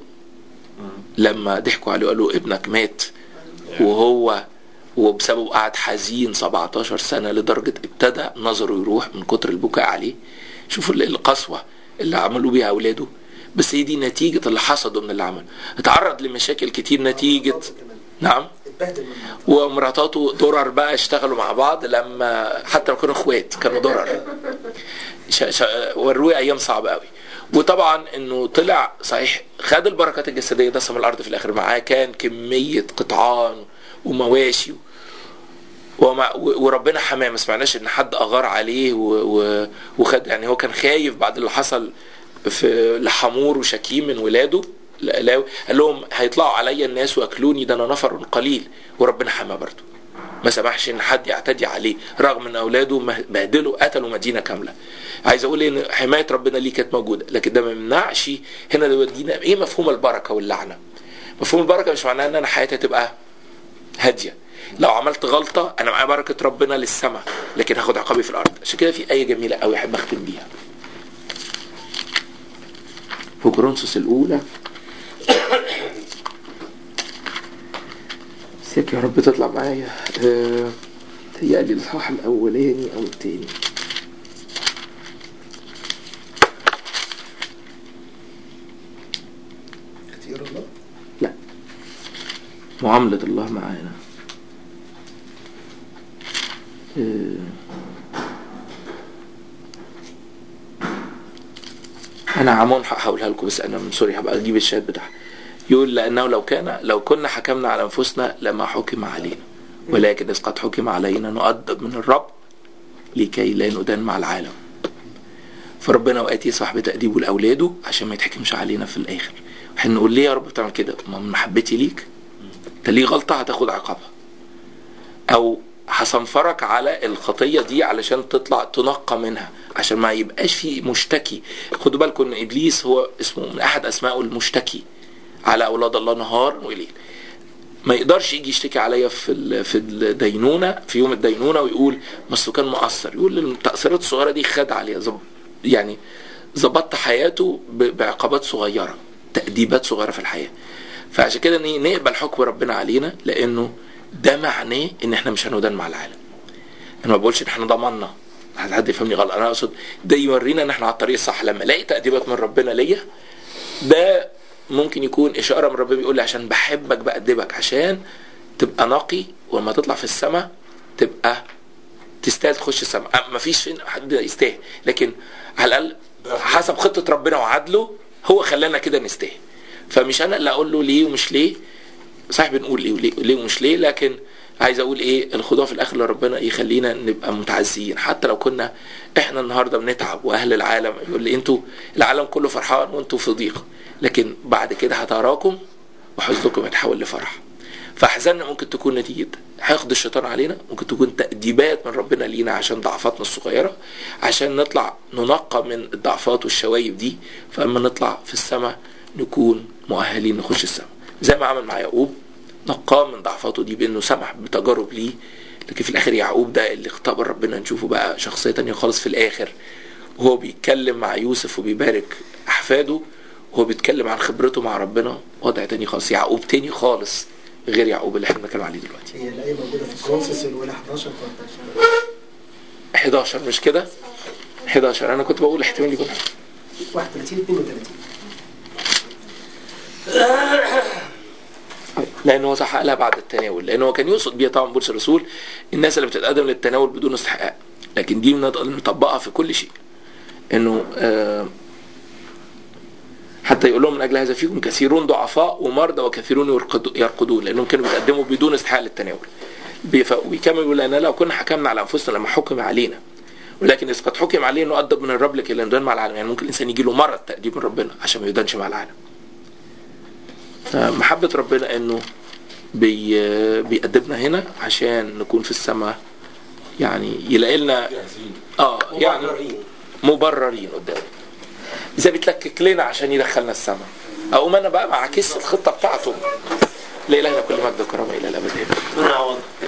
S1: لما ضحكوا عليه وقالوا ابنك مات وهو وبسببه قعد حزين 17 سنة لدرجة ابتدى نظره يروح من كتر البكاء عليه شوفوا ال- القسوة اللي عملوا بيها أولاده بس هي دي نتيجة اللي حصده من اللي عمل اتعرض لمشاكل كتير نتيجة نعم
S7: اتبهدل من بعض.
S1: ومراتاته درر بقى اشتغلوا مع بعض لما حتى لو كانوا اخوات كانوا درر شا شا وروه ايام صعبه قوي وطبعا انه طلع صحيح خد البركات الجسديه دسم الارض في الاخر معاه كان كميه قطعان ومواشي ومع و- وربنا حماه ما سمعناش ان حد اغار عليه و- و- وخد يعني هو كان خايف بعد اللي حصل في لحمور وشكيم من ولاده لا- لا- قال لهم هيطلعوا عليا الناس واكلوني ده انا نفر قليل وربنا حماه برضه ما سمحش ان حد يعتدي عليه رغم ان اولاده مه- بهدلوا قتلوا مدينه كامله عايز اقول ان حمايه ربنا ليه كانت موجوده لكن ده ما يمنعش هنا ده يودينا ايه مفهوم البركه واللعنه مفهوم البركه مش معناه ان انا حياتي تبقى هاديه لو عملت غلطه انا معايا بركه ربنا للسماء لكن هاخد عقابي في الارض عشان كده في ايه جميله قوي احب اختم بيها في كورنثوس الاولى سيك يا رب تطلع معايا آه، تهيألي الاصحاح الاولاني او التاني
S7: اختيار الله
S1: لا معاملة الله معانا آه، أنا عمون هحاولها لكم بس أنا من سوري هبقى أجيب الشات بتاعها يقول لأنه لو كان لو كنا حكمنا على أنفسنا لما حكم علينا ولكن إذ قد حكم علينا نؤدب من الرب لكي لا ندان مع العالم فربنا اوقات يسمح بتأديبه لأولاده عشان ما يتحكمش علينا في الآخر احنا نقول ليه يا رب بتعمل كده ما من محبتي ليك انت ليه غلطة هتاخد عقابها او هصنفرك على الخطية دي علشان تطلع تنقى منها عشان ما يبقاش في مشتكي خدوا بالكم ان ابليس هو اسمه من احد اسمائه المشتكي على اولاد الله نهار وليل ما يقدرش يجي يشتكي عليا في ال- في الدينونه في يوم الدينونه ويقول ما أصله كان مقصر يقول التاثيرات الصغيره دي خد عليها زب يعني ظبطت حياته ب- بعقابات صغيره تاديبات صغيره في الحياه فعشان كده ن- نقبل حكم ربنا علينا لانه ده معناه ان احنا مش هندان مع العالم انا ما بقولش ان احنا ضمنا حد يفهمني غلط انا اقصد ده يورينا ان احنا على الطريق الصح لما الاقي تاديبات من ربنا ليا ده ممكن يكون اشاره من ربنا بيقول لي عشان بحبك بأدبك عشان تبقى نقي ولما تطلع في السماء تبقى تستاهل تخش السماء أه، مفيش فين حد يستاهل لكن على الاقل حسب خطه ربنا وعدله هو خلانا كده نستاهل فمش انا اللي اقول له ليه ومش ليه صحيح بنقول ليه وليه, ليه ومش ليه لكن عايز اقول ايه الخضوع في الاخر لربنا يخلينا نبقى متعزيين حتى لو كنا احنا النهارده بنتعب واهل العالم يقول لي انتوا العالم كله فرحان وانتوا في ضيق لكن بعد كده هتراكم وحزنكم يتحول لفرح فاحزاننا ممكن تكون نتيجه حقد الشيطان علينا ممكن تكون تأديبات من ربنا لينا عشان ضعفاتنا الصغيره عشان نطلع ننقى من الضعفات والشوايب دي فاما نطلع في السماء نكون مؤهلين نخش السماء زي ما عمل مع يعقوب نقاه من ضعفاته دي بانه سمح بتجارب ليه لكن في الاخر يعقوب ده اللي اختبر ربنا نشوفه بقى شخصيه تانية خالص في الاخر وهو بيتكلم مع يوسف وبيبارك احفاده وهو بيتكلم عن خبرته مع ربنا وضع تاني خالص يعقوب تاني خالص غير يعقوب اللي احنا بنتكلم عليه دلوقتي
S7: هي الآية موجودة في كرونسس الأولى 11
S1: 11 مش كده 11 انا كنت بقول احتمال يكون
S7: 31 32
S1: لان هو صح قالها بعد التناول لان هو كان يقصد بيها طبعا بولس الرسول الناس اللي بتتقدم للتناول بدون استحقاق لكن دي نقدر نطبقها في كل شيء انه آه حتى يقول لهم من اجل هذا فيكم كثيرون ضعفاء ومرضى وكثيرون يرقدوا- يرقدون لانهم كانوا بيتقدموا بدون استحقاق للتناول بيف- ويكمل يقول لنا لو كنا حكمنا على انفسنا لما حكم علينا ولكن اذا قد حكم عليه انه ادب من الرب لكي لا ندان مع العالم يعني ممكن الانسان يجي له مرض تاديب من ربنا عشان ما يدانش مع العالم محبة ربنا انه بي بيأدبنا هنا عشان نكون في السماء يعني يلاقي لنا اه يعني
S4: مبررين.
S1: مبررين قدامه اذا بيتلكك لنا عشان يدخلنا السماء اقوم انا بقى معاكس الخطه بتاعته لإلهنا كل مجد وكرامه الى الابد آمين.
S4: ربنا يعوضك